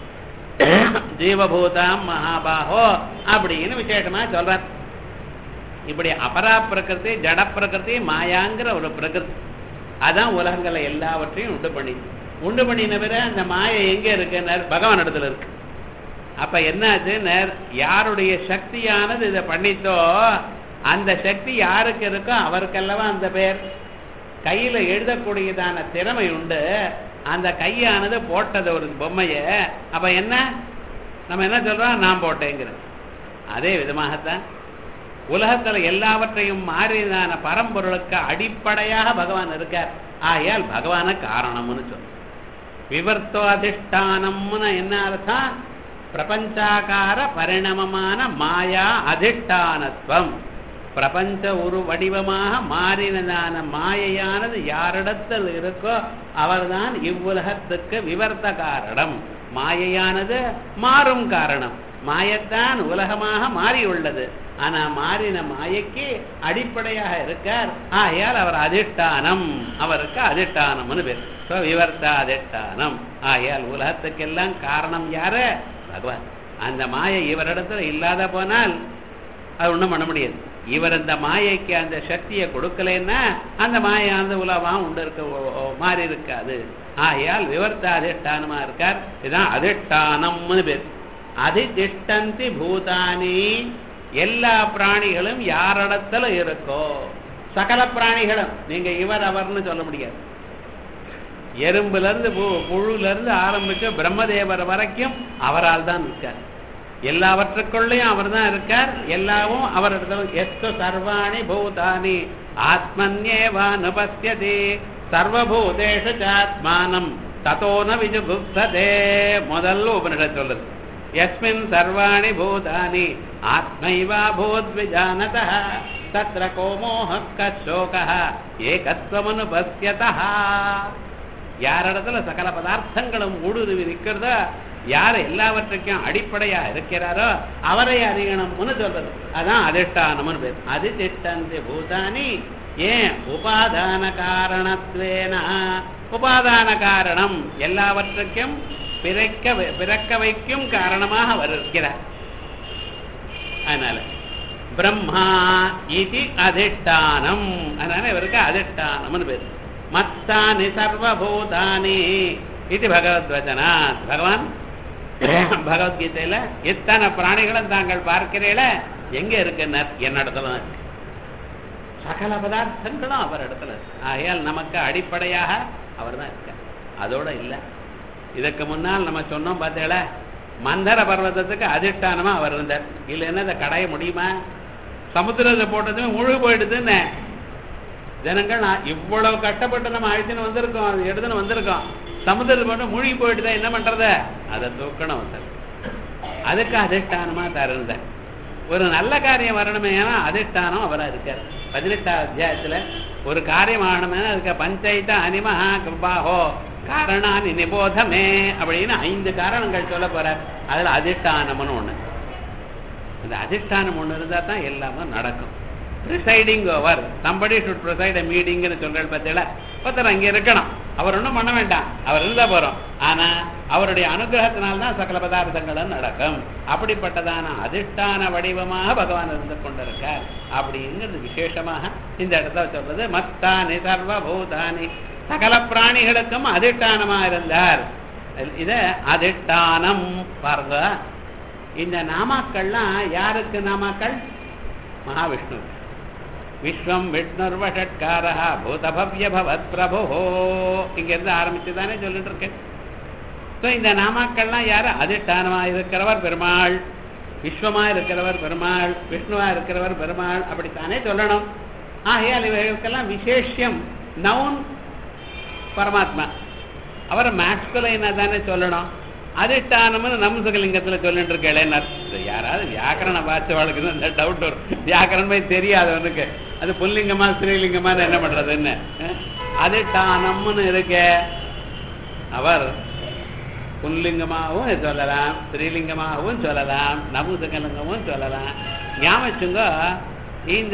Speaker 1: ஜீவபூதாம் மகாபாகோ அப்படின்னு விசேஷமா சொல்றார் இப்படி அபரா பிரகிருதி ஜட பிரகிருதி மாயாங்கிற ஒரு பிரகிருதி அதான் உலகங்களை எல்லாவற்றையும் உண்டு பண்ணி உண்டு பண்ணின பிற அந்த மாயை எங்க இருக்கு பகவான் இடத்துல இருக்கு அப்ப என்னாச்சு யாருடைய சக்தியானது இதை பண்ணித்தோ அந்த சக்தி யாருக்கு இருக்கோ அவருக்கல்லவா அந்த பேர் கையில எழுதக்கூடியதான திறமை உண்டு அந்த கையானது போட்டது ஒரு பொம்மைய அப்ப என்ன நம்ம என்ன சொல்றோம் நான் போட்டேங்கிற அதே விதமாகத்தான் உலகத்துல எல்லாவற்றையும் மாறிதான பரம்பொருளுக்கு அடிப்படையாக பகவான் இருக்கார் ஆகையால் பகவான காரணம்னு சொல்ல விவர்த்தோ அதிஷ்டானம்னு என்ன அர்த்தம் பிரபஞ்சாகார பரிணமமான மாயா அதிஷ்டானத்துவம் பிரபஞ்ச ஒரு வடிவமாக மாறினதான மாயையானது யாரிடத்தில் இருக்கோ அவர்தான் இவ்வுலகத்துக்கு விவர்த்த காரணம் மாயையானது மாறும் காரணம் மாயத்தான் உலகமாக மாறியுள்ளது ஆனா மாறின மாயைக்கு அடிப்படையாக இருக்கார் ஆகையால் அவர் அதிஷ்டானம் அவருக்கு அதிஷ்டானம்னு பேர் ஸோ விவர்த்த அதிஷ்டானம் ஆகையால் உலகத்துக்கெல்லாம் காரணம் யாரு பகவான் அந்த மாயை இவரிடத்துல இல்லாத போனால் அது ஒன்றும் பண்ண முடியாது இவர் அந்த மாயைக்கு அந்த சக்தியை கொடுக்கலன்னா அந்த மாயை அந்த உலகம் உண்டு இருக்க மாறி இருக்காது ஆகையால் விவர்த்த அதிஷ்டானமா இருக்கார் இதுதான் அதிஷ்டானம்னு பேர் அதிதிஷ்டந்தி பூதானி எல்லா பிராணிகளும் யாரிடத்துல இருக்கோ சகல பிராணிகளும் நீங்க இவர் அவர்னு சொல்ல முடியாது எறும்புல இருந்து புழுல இருந்து ஆரம்பிச்சு பிரம்மதேவர் வரைக்கும் அவரால் தான் இருக்கார் எல்லாவற்றுக்குள்ளேயும் அவர் தான் இருக்கார் எல்லாவும் அவரிடத்துல எஸ்து சர்வாணி பூதானி ஆத்மன்யேவானுபஸ்யதி சர்வபூதேஷு ஆத்மானம் தத்தோன விஜுகுப்ததே முதல்ல உபனிஷத் சொல்லுது எஸ்மின் சர்வாணி பூதானி ஆத்மைவா பூத்விஜானத தத்ர கோமோக கசோக ஏகத்வமனுபஸ்யதா யாரிடத்துல சகல பதார்த்தங்களும் ஊடுருவி நிற்கிறதோ யார் எல்லாவற்றுக்கும் அடிப்படையா இருக்கிறாரோ அவரை அறியணும்னு சொல்றது அதான் அதிஷ்டானம்னு பேர் அதிதிஷ்டந்தி பூதானி ஏன் உபாதான காரணத்வேன உபாதான காரணம் எல்லாவற்றுக்கும் பிறக்க பிறக்க வைக்கும் காரணமாக அவர் இருக்கிறார் அதனால பிரம்மா இது அதிஷ்டானம் அதனால இவருக்கு அதிஷ்டானம்னு பேர் மத்தானி சர்வபூதானி இது பகவத்வச்சனா பகவான் பகவத்கீதையில எத்தனை பிராணிகளும் தாங்கள் பார்க்கிறீங்கள எங்க இருக்குன்னு என்னிடத்துல இருக்கு சகல பதார்த்தங்களும் அவர் இடத்துல இருக்கு ஆகையால் நமக்கு அடிப்படையாக அவர் தான் இருக்கார் அதோட இல்லை இதுக்கு முன்னால் நம்ம சொன்னோம் பார்த்தேல மந்தர பர்வதத்துக்கு அதிஷ்டானமா அவர் இருந்தார் இல்லைன்னா இதை கடைய முடியுமா சமுத்திரத்தை போட்டதுமே முழு போயிடுதுன்னு ஜனங்கள் நான் இவ்வளவு கஷ்டப்பட்டு நம்ம அழைத்துன்னு வந்திருக்கோம் அது எடுத்துன்னு வந்திருக்கோம் சமுத்திரத்தை போட்டு மூழ்கி போயிட்டுதான் என்ன பண்றத அதை தூக்கணும் சார் அதுக்கு அதிஷ்டானமா தருந்த ஒரு நல்ல காரியம் வரணுமே ஏன்னா அதிஷ்டானம் அவரா இருக்கார் பதினெட்டாம் அத்தியாயத்துல ஒரு காரியம் ஆகணுமே அதுக்கு பஞ்சாயத்த அனிமஹா கிருபாஹோ காரணானி நிபோதமே அப்படின்னு ஐந்து காரணங்கள் சொல்ல போறார் அதுல அதிஷ்டானம்னு ஒண்ணு அந்த அதிஷ்டானம் ஒண்ணு இருந்தா தான் எல்லாமே நடக்கும் presiding over somebody should preside a மீட்டிங்னு சொல்றாரு பார்த்தீங்களா ஒருத்தர் அங்கே இருக்கணும் அவர் ஒன்றும் பண்ண வேண்டாம் அவர் இருந்தா போறோம் ஆனா அவருடைய அனுகிரகத்தினால்தான் சகல பதார்த்தங்களும் நடக்கும் அப்படிப்பட்டதான அதிஷ்டான வடிவமாக பகவான் இருந்து கொண்டிருக்கார் அப்படிங்கிறது விசேஷமாக இந்த இடத்துல சொல்றது மத்தானி சர்வபூதானி சகல பிராணிகளுக்கும் அதிஷ்டானமா இருந்தார் இத அதிஷ்டானம் பாருங்க இந்த நாமாக்கள்லாம் யாருக்கு நாமாக்கள் மகாவிஷ்ணு விஸ்வம் விஷ்ணுர்வஷட்காரா பூதபவ்ய பவத் பிரபு இங்கிருந்து ஆரம்பிச்சு தானே சொல்லிட்டு இருக்கேன் ஸோ இந்த நாமாக்கள்லாம் யாரு அதிஷ்டானமா இருக்கிறவர் பெருமாள் விஸ்வமா இருக்கிறவர் பெருமாள் விஷ்ணுவா இருக்கிறவர் பெருமாள் அப்படித்தானே சொல்லணும் ஆகையால் இவர்களுக்கெல்லாம் விசேஷம் நவுன் பரமாத்மா அவரை மேக்ஸ்குலைனா தானே சொல்லணும் அதிஷ்டானம்னு நம்சகலிங்கத்துல சொல்லிட்டு இருக்கேன் யாராவது வியாக்கரண பாஷவாளுக்கு இந்த டவுட் வரும் வியாக்கரணமே தெரியாதவனுக்கு அது புல்லிங்கமா ஸ்ரீலிங்கமா என்ன பண்றதுன்னு அஹ்? அதிஷ்டானம்னு இருக்கே அவர் புல்லிங்கமாகவும் சொல்லலாம் ஸ்ரீலிங்கமாகவும் சொல்லலாம் நபுசகலிங்கமும் சொல்லலாம் ஞாபகம் இந்த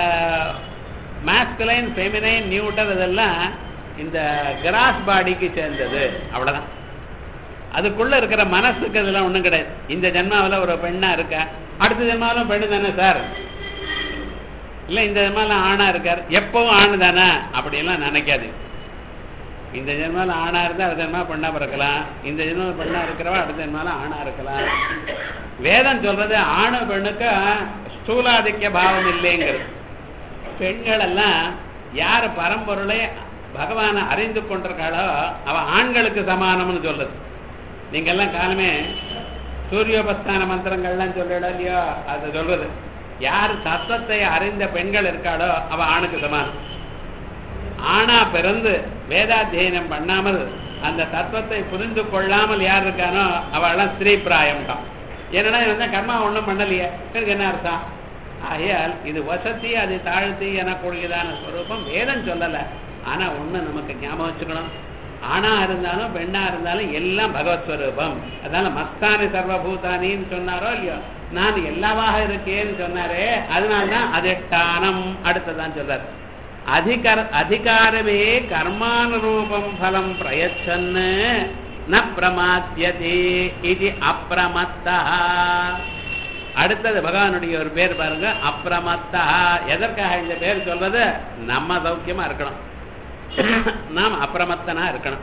Speaker 1: மாஸ்குலைன் ஃபெமினைன் நியூட்டர் இதெல்லாம் இந்த கிராஸ் பாடிக்கு சேர்ந்தது அவ்வளவுதான் அதுக்குள்ள இருக்கிற மனசுக்கு இதெல்லாம் ஒண்ணும் கிடையாது இந்த ஜென்மாவில் ஒரு பெண்ணா இருக்கா அடுத்த ஜென்மாவிலும் பெண்ணு தானே சார் இல்ல இந்த ஜென்மாவில் ஆணா இருக்கார் எப்பவும் ஆணு தானே அப்படியெல்லாம் நினைக்காது இந்த ஜென்மாவில் ஆணா இருந்தா அடுத்த ஜென்மா பெண்ணா பிறக்கலாம் இந்த ஜென்மாவில் பெண்ணா இருக்கிறவா அடுத்த ஜென்மாவில் ஆணா இருக்கலாம் வேதம் சொல்றது ஆணு பெண்ணுக்கு ஸ்தூலாதிக்க பாவம் இல்லைங்கிறது பெண்கள் எல்லாம் யார் பரம்பொருளை பகவானை அறிந்து கொண்டிருக்காளோ அவ ஆண்களுக்கு சமானம்னு சொல்றது நீங்க எல்லாம் காலமே சூரியோபஸ்தான மந்திரங்கள்லாம் சொல்லிட இல்லையோ அது சொல்றது யார் தத்துவத்தை அறிந்த பெண்கள் இருக்காளோ அவ ஆணுக்கு சமானம் ஆணா பிறந்து வேதாத்தியனம் பண்ணாமல் அந்த தத்துவத்தை புரிந்து கொள்ளாமல் யார் இருக்கானோ அவெல்லாம் ஸ்திரீ பிராயம் தான் என்னன்னா இவன் கர்மா ஒண்ணும் பண்ணலையே எனக்கு என்ன அர்த்தம் ஆகையால் இது வசதி அது தாழ்த்தி எனக்கூடியதான ஸ்வரூபம் வேதம் சொல்லல ஆனா ஒண்ணு நமக்கு ஞாபகம் வச்சுக்கணும் ஆணா இருந்தாலும் பெண்ணா இருந்தாலும் எல்லாம் பகவத் ஸ்வரூபம் அதனால மஸ்தானி சர்வபூதானின்னு சொன்னாரோ இல்லையோ நான் எல்லாவாக இருக்கேன்னு சொன்னாரே அதனால்தான் அதிஷ்டானம் அடுத்ததான் சொல்றார் அதிகர அதிகாரமே கர்மானுரூபம் பலம் பிரயச்சன்னு ந பிரமாத்தியதே இது அப்பிரமத்தா அடுத்தது பகவானுடைய ஒரு பேர் பாருங்க அப்பிரமத்தா எதற்காக இந்த பேர் சொல்றது நம்ம சௌக்கியமா இருக்கணும் நாம் அப்பிரமத்தனா இருக்கணும்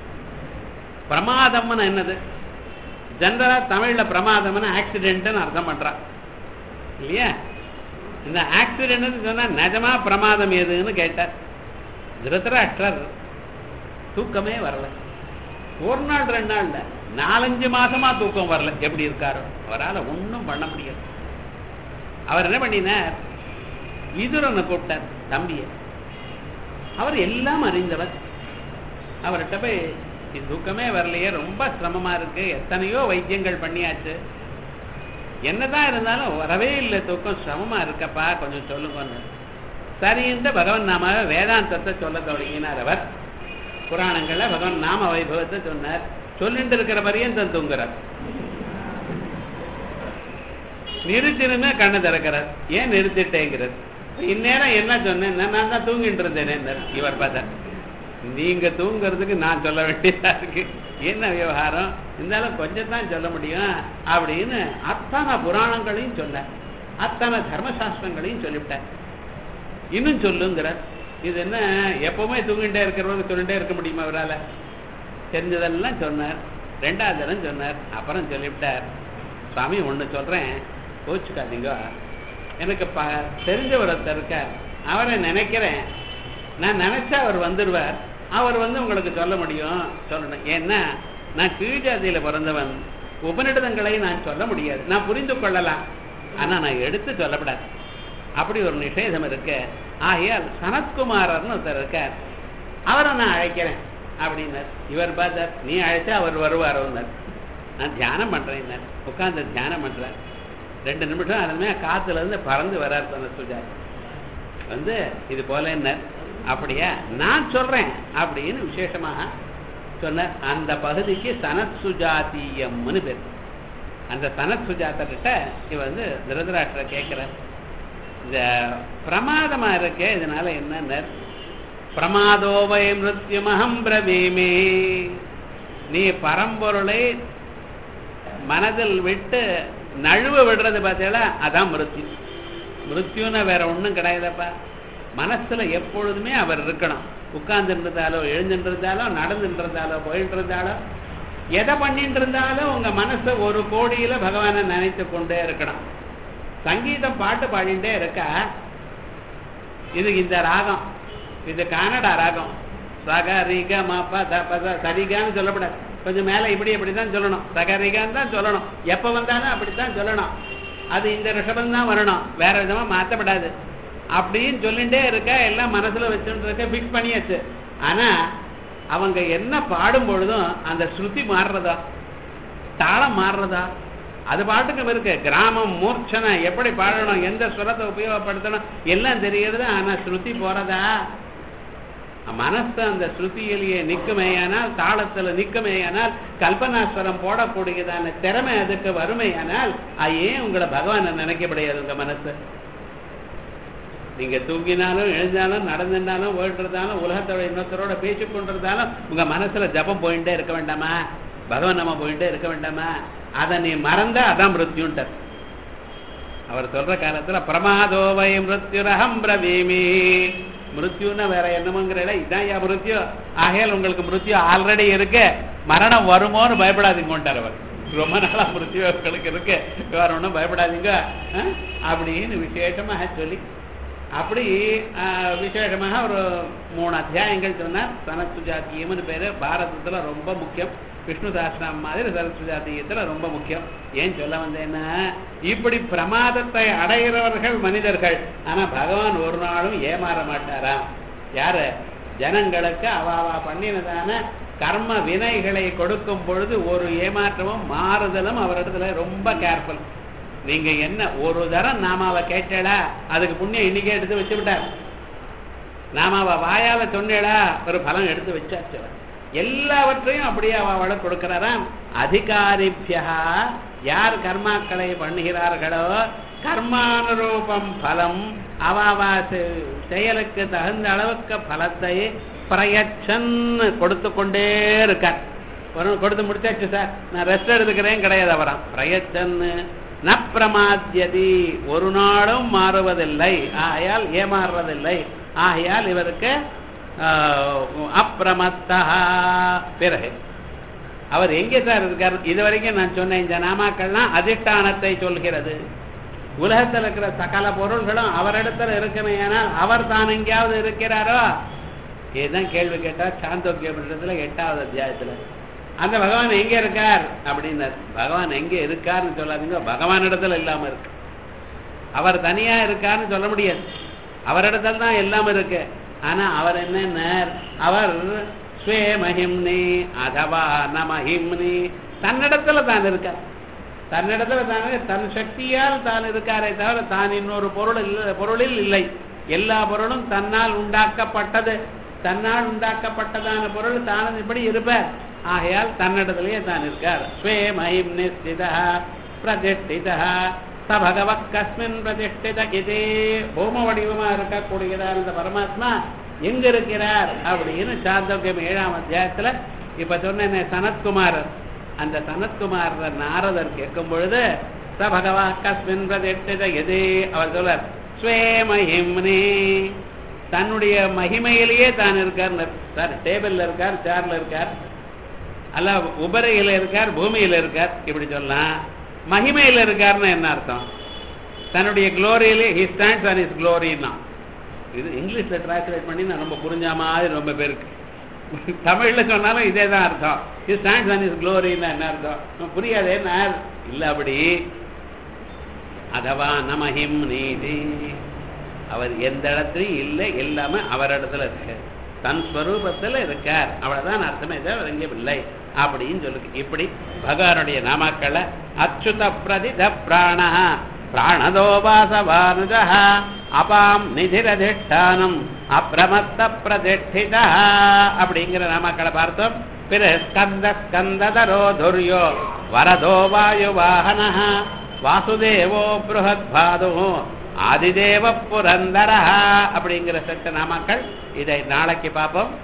Speaker 1: பிரமாதம்னு என்னது ஜெனரலா தமிழ்ல பிரமாதம்னு ஆக்சிடென்ட்னு அர்த்தம் பண்றான் இல்லையா இந்த ஆக்சிடென்ட்னு சொன்னா நிஜமா பிரமாதம் எதுன்னு கேட்டார் திருதராஷ்டர் தூக்கமே வரல ஒரு நாள் ரெண்டு நாள்ல நாலஞ்சு மாசமா தூக்கம் வரல எப்படி இருக்காரோ அவரால் ஒண்ணும் பண்ண முடியாது அவர் என்ன பண்ணினார் விதுரனை கூப்பிட்டார் தம்பியை அவர் எல்லாம் அறிந்தவர் அவர்கிட்ட போய் இது தூக்கமே வரலையே ரொம்ப சிரமமா இருக்கு எத்தனையோ வைத்தியங்கள் பண்ணியாச்சு என்னதான் இருந்தாலும் வரவே இல்லை தூக்கம் சிரமமா இருக்கப்பா கொஞ்சம் சொல்லுங்கன்னு சரின்ற பகவான் நாம வேதாந்தத்தை சொல்ல தொடங்கினார் அவர் புராணங்கள்ல பகவான் நாம வைபவத்தை சொன்னார் சொல்லிட்டு இருக்கிற பரியந்தம் தூங்குறார் நிறுத்தினுமே கண்ணை திறக்கிறார் ஏன் நிறுத்திட்டேங்கிறார் இந்நேரம் என்ன சொன்னேன் நான் தான் தூங்கிட்டு இருந்தேன் இவர் பார்த்தா நீங்க தூங்குறதுக்கு நான் சொல்ல வேண்டியதா இருக்கு என்ன விவகாரம் இருந்தாலும் கொஞ்சம் தான் சொல்ல முடியும் அப்படின்னு அத்தனை புராணங்களையும் சொன்ன அத்தனை தர்மசாஸ்திரங்களையும் சொல்லிவிட்டேன் இன்னும் சொல்லுங்கிறார் இது என்ன எப்பவுமே தூங்கிட்டே இருக்கிறவங்க சொல்லிட்டே இருக்க முடியுமா அவரால் தெரிஞ்சதெல்லாம் சொன்னார் ரெண்டாவது தரம் சொன்னார் அப்புறம் சொல்லிவிட்டார் சாமி ஒன்று சொல்கிறேன் கோச்சுக்காதீங்க எனக்கு ப தெரிஞ்ச ஒருத்தர் இருக்கார் அவரை நினைக்கிறேன் நான் நினைச்சா அவர் வந்துடுவார் அவர் வந்து உங்களுக்கு சொல்ல முடியும் சொல்லணும் ஏன்னா நான் கீழ் ஜாதியில் பிறந்தவன் உபநிடதங்களை நான் சொல்ல முடியாது நான் புரிந்து கொள்ளலாம் ஆனால் நான் எடுத்து சொல்லப்படாது அப்படி ஒரு நிஷேதம் இருக்கு ஆகையால் சனத்குமாரர்னு ஒருத்தர் இருக்கார் அவரை நான் அழைக்கிறேன் அப்படின்னார் இவர் பார்த்தார் நீ அழைச்சா அவர் வருவாரோன்னார் நான் தியானம் பண்றேன் உட்கார்ந்து தியானம் பண்றேன் ரெண்டு நிமிஷம் அதுமே காத்துல இருந்து பறந்து வரார் சொன்ன சுஜார் வந்து இது போல என்ன அப்படியா நான் சொல்றேன் அப்படின்னு விசேஷமாக சொன்னார் அந்த பகுதிக்கு சனத் சுஜாத்தியம்னு பேர் அந்த சனத் சுஜாத்த கிட்ட இவ வந்து திருதராஷ்டிர கேட்கிறார் இந்த பிரமாதமா இருக்கே இதனால என்ன பிரமாதோவை மிருத்யுமகம் பிரவீமே நீ பரம்பொருளை மனதில் விட்டு நழுவ விடுறது பார்த்தீங்களா அதான் மிருத்யு மிருத்யுன்னு வேற ஒண்ணும் கிடையாதப்பா மனசுல எப்பொழுதுமே அவர் இருக்கணும் உட்கார்ந்துட்டு இருந்தாலோ எழுந்துட்டு இருந்தாலோ நடந்துட்டு இருந்தாலோ போயிட்டு இருந்தாலோ எதை பண்ணிட்டு இருந்தாலும் உங்க மனசை ஒரு கோடியில பகவானை நினைத்து கொண்டே இருக்கணும் சங்கீதம் பாட்டு பாடிட்டே இருக்கா இது இந்த ராகம் இது கன்னடா ராகம் சகரிக மபத பத சரிகான்னு சொல்லப்படாது கொஞ்சம் மேல இப்படி இப்படிதான் சொல்லணும் சகரிகான்னு தான் சொல்லணும் எப்ப வந்தாலும் அப்படித்தான் சொல்லணும் அது இந்த ரிஷபம் தான் வரணும் வேற விதமா மாற்றப்படாது அப்படின்னு சொல்லிட்டே இருக்க எல்லாம் மனசுல வச்சுட்டு இருக்க ஃபிக்ஸ் பண்ணியாச்சு ஆனா அவங்க என்ன பாடும் பொழுதும் அந்த ஸ்ருதி மாறுறதா தாளம் மாறுறதா அது பாட்டுக்கு இருக்கு கிராமம் மூர்ச்சனை எப்படி பாடணும் எந்த சுரத்தை உபயோகப்படுத்தணும் எல்லாம் தெரிகிறது ஆனா ஸ்ருதி போறதா மனசு அந்த ஸ்ருதியிலேயே நிற்குமேயானால் தாளத்துல நிற்குமேயானால் கல்பனாஸ்வரம் போடக்கூடியதான திறமை அதுக்கு வறுமையானால் அது ஏன் உங்களை பகவான் நினைக்கப்படையாது உங்க மனசு நீங்க தூங்கினாலும் எழுந்தாலும் நடந்திருந்தாலும் ஓடுறதாலும் உலகத்தோட இன்னொருத்தரோட பேசி கொண்டிருந்தாலும் உங்க மனசுல ஜபம் போயிட்டே இருக்க வேண்டாமா பகவான் நம்ம போயிட்டே இருக்க வேண்டாமா அதை நீ மறந்தா அதான் மிருத்யுன்ட்டார் அவர் சொல்ற காலத்துல பிரமாதோவை மிருத்யுரகம் பிரவீமி மிருத்யுன்னா வேற என்னமோங்கிறல இதான் யா மிருத்யு ஆகையால் உங்களுக்கு மிருத்யு ஆல்ரெடி இருக்கு மரணம் வருமோன்னு பயப்படாதீங்கன்ட்டார் அவர் ரொம்ப நாளா மிருத்யு உங்களுக்கு இருக்கு வேற ஒன்றும் பயப்படாதீங்க அஹ், அப்படின்னு விசேஷமாக சொல்லி அப்படி ஆஹ், விசேஷமாக ஒரு மூணு அத்தியாயங்கள் சொன்னார் சனசுஜாத்தியம்னு பேரு பாரதத்துல ரொம்ப முக்கியம் விஷ்ணு சாஸ்திரம் மாதிரி சரஸ்வஜாத்தியத்துல ரொம்ப முக்கியம் ஏன் சொல்ல வந்தேன்னா இப்படி பிரமாதத்தை அடைகிறவர்கள் மனிதர்கள் ஆனா பகவான் ஒரு நாளும் ஏமாற மாட்டாராம் யாரு ஜனங்களுக்கு அவாவா பண்ணினதான கர்ம வினைகளை கொடுக்கும் பொழுது ஒரு ஏமாற்றமும் மாறுதலும் அவரிடத்துல ரொம்ப கேர்ஃபுல் நீங்க என்ன ஒரு தரம் நாமாவை கேட்டடா அதுக்கு புண்ணியம் இன்னைக்கே எடுத்து வச்சு விட்டார் நாமாவை வாயால சொன்னேடா ஒரு பலன் எடுத்து வச்சாச்சு அவர். எல்லாவற்றையும் அப்படியே அவளை கொடுக்கிறாராம் அதிகாரிபியா யார் கர்மாக்களை பண்ணுகிறார்களோ கர்மானுரூபம் பலம் அவாவா செ- செயலுக்கு தகுந்த அளவுக்கு பலத்தை பிரயச்சன் கொடுத்து கொண்டே இருக்கார் ஒரு கொடுத்து முடிச்சாச்சு சார் நான் ரெஸ்ட் எடுத்துக்கிறேன் கிடையாது அவராம் பிரயச்சன் ந பிரமாத்தியதி ஒரு நாளும் மாறுவதில்லை ஆகையால் ஏமாறுவதில்லை ஆகையால் இவருக்கு அப்பிரமத்தா பிறகு அவர் எங்கே சார் இருக்கார் இது வரைக்கும் நான் சொன்னேன் இந்த நாமாக்கள்லாம் அதிஷ்டானத்தை சொல்கிறது உலகத்தில் இருக்கிற சகல பொருள்களும் அவரிடத்துல இருக்குமே ஆனால் அவர் தான் எங்கேயாவது இருக்கிறாரோ இதுதான் கேள்வி கேட்டா சாந்தோக்கிய பட்சத்துல எட்டாவது அத்தியாயத்துல அந்த பகவான் எங்க இருக்கார் அப்படின்னார் பகவான் எங்க இருக்காருன்னு சொல்லாதீங்க பகவான் இடத்துல இல்லாம இருக்கு அவர் தனியா இருக்காருன்னு சொல்ல முடியாது அவரிடத்துல தான் எல்லாம் இருக்கு ஆனா அவர் என்னன்னார் அவர் ஸ்வே மகிம்னி அதவா ந மகிம்னி தன்னிடத்துல தான் இருக்கார் தன்னிடத்துல தான் தன் சக்தியால் தான் இருக்காரே தவிர தான் இன்னொரு பொருள் இல்லை பொருளில் இல்லை எல்லா பொருளும் தன்னால் உண்டாக்கப்பட்டது தன்னால் உண்டாக்கப்பட்டதான பொருள் தான் இப்படி இருப்பார் ஆகையால் தன்னிடத்திலேயே தான் இருக்கார் ஸ்வே மகிம் நிஸ்திதா பிரதிஷ்டிதா ச பகவ கஸ்மின் பிரதிஷ்டித இதே ஹோம வடிவமா இருக்கக்கூடியதான இந்த பரமாத்மா எங்க இருக்கிறார் அப்படின்னு சாந்தோக்கியம் ஏழாம் அத்தியாயத்துல இப்ப சொன்ன சனத்குமாரர் அந்த சனத்குமாரர் நாரதர் கேட்கும் பொழுது ச பகவா கஸ்மின் பிரதிஷ்டித எதே அவர் சொல்லார் ஸ்வே மகிம்னி தன்னுடைய மகிமையிலேயே தான் இருக்கார் சார் டேபிள்ல இருக்கார் சேர்ல இருக்கார் அல்ல உபரையில இருக்கார் பூமியில இருக்கார் இப்படி சொல்லலாம் மகிமையில இருக்காருன்னா என்ன அர்த்தம் தன்னுடைய குளோரியிலே ஹி ஸ்டாண்ட்ஸ் ஆன் இஸ் குளோரின்னா இது இங்கிலீஷ்ல டிரான்ஸ்லேட் பண்ணி நான் ரொம்ப புரிஞ்ச மாதிரி ரொம்ப பேருக்கு தமிழ்ல சொன்னாலும் இதே தான் அர்த்தம் ஹி ஸ்டாண்ட்ஸ் ஆன் இஸ் குளோரின்னா என்ன அர்த்தம் புரியாதே நான் இல்ல அப்படி அதவா நமஹிம் நீதி அவர் எந்த இடத்துலையும் இல்லை எல்லாமே அவர் இடத்துல இருக்கு தன் ஸ்வரூபத்துல இருக்கார் அவ்வளவுதான் அர்த்தமே தவிர எங்கேயும் இல்லை அப்படின்னு சொல்லு இப்படி பகவானுடைய நாமாக்களை அச்சுத பிரதித பிராண பிராணதோ வாசவானுஜ அபாம் நிதிரதிஷ்டானம் அப்பிரமத்த பிரதிஷ்டிதா அப்படிங்கிற நாமாக்களை பார்த்தோம் பிற ஸ்கந்த ஸ்கந்ததரோ துர்யோ வரதோ வாயு வாகன வாசுதேவோ பிருஹத்பாதோ ஆதிதேவ புரந்தர அப்படிங்கிற சட்ட நாமாக்கள் இதை நாளைக்கு பார்ப்போம்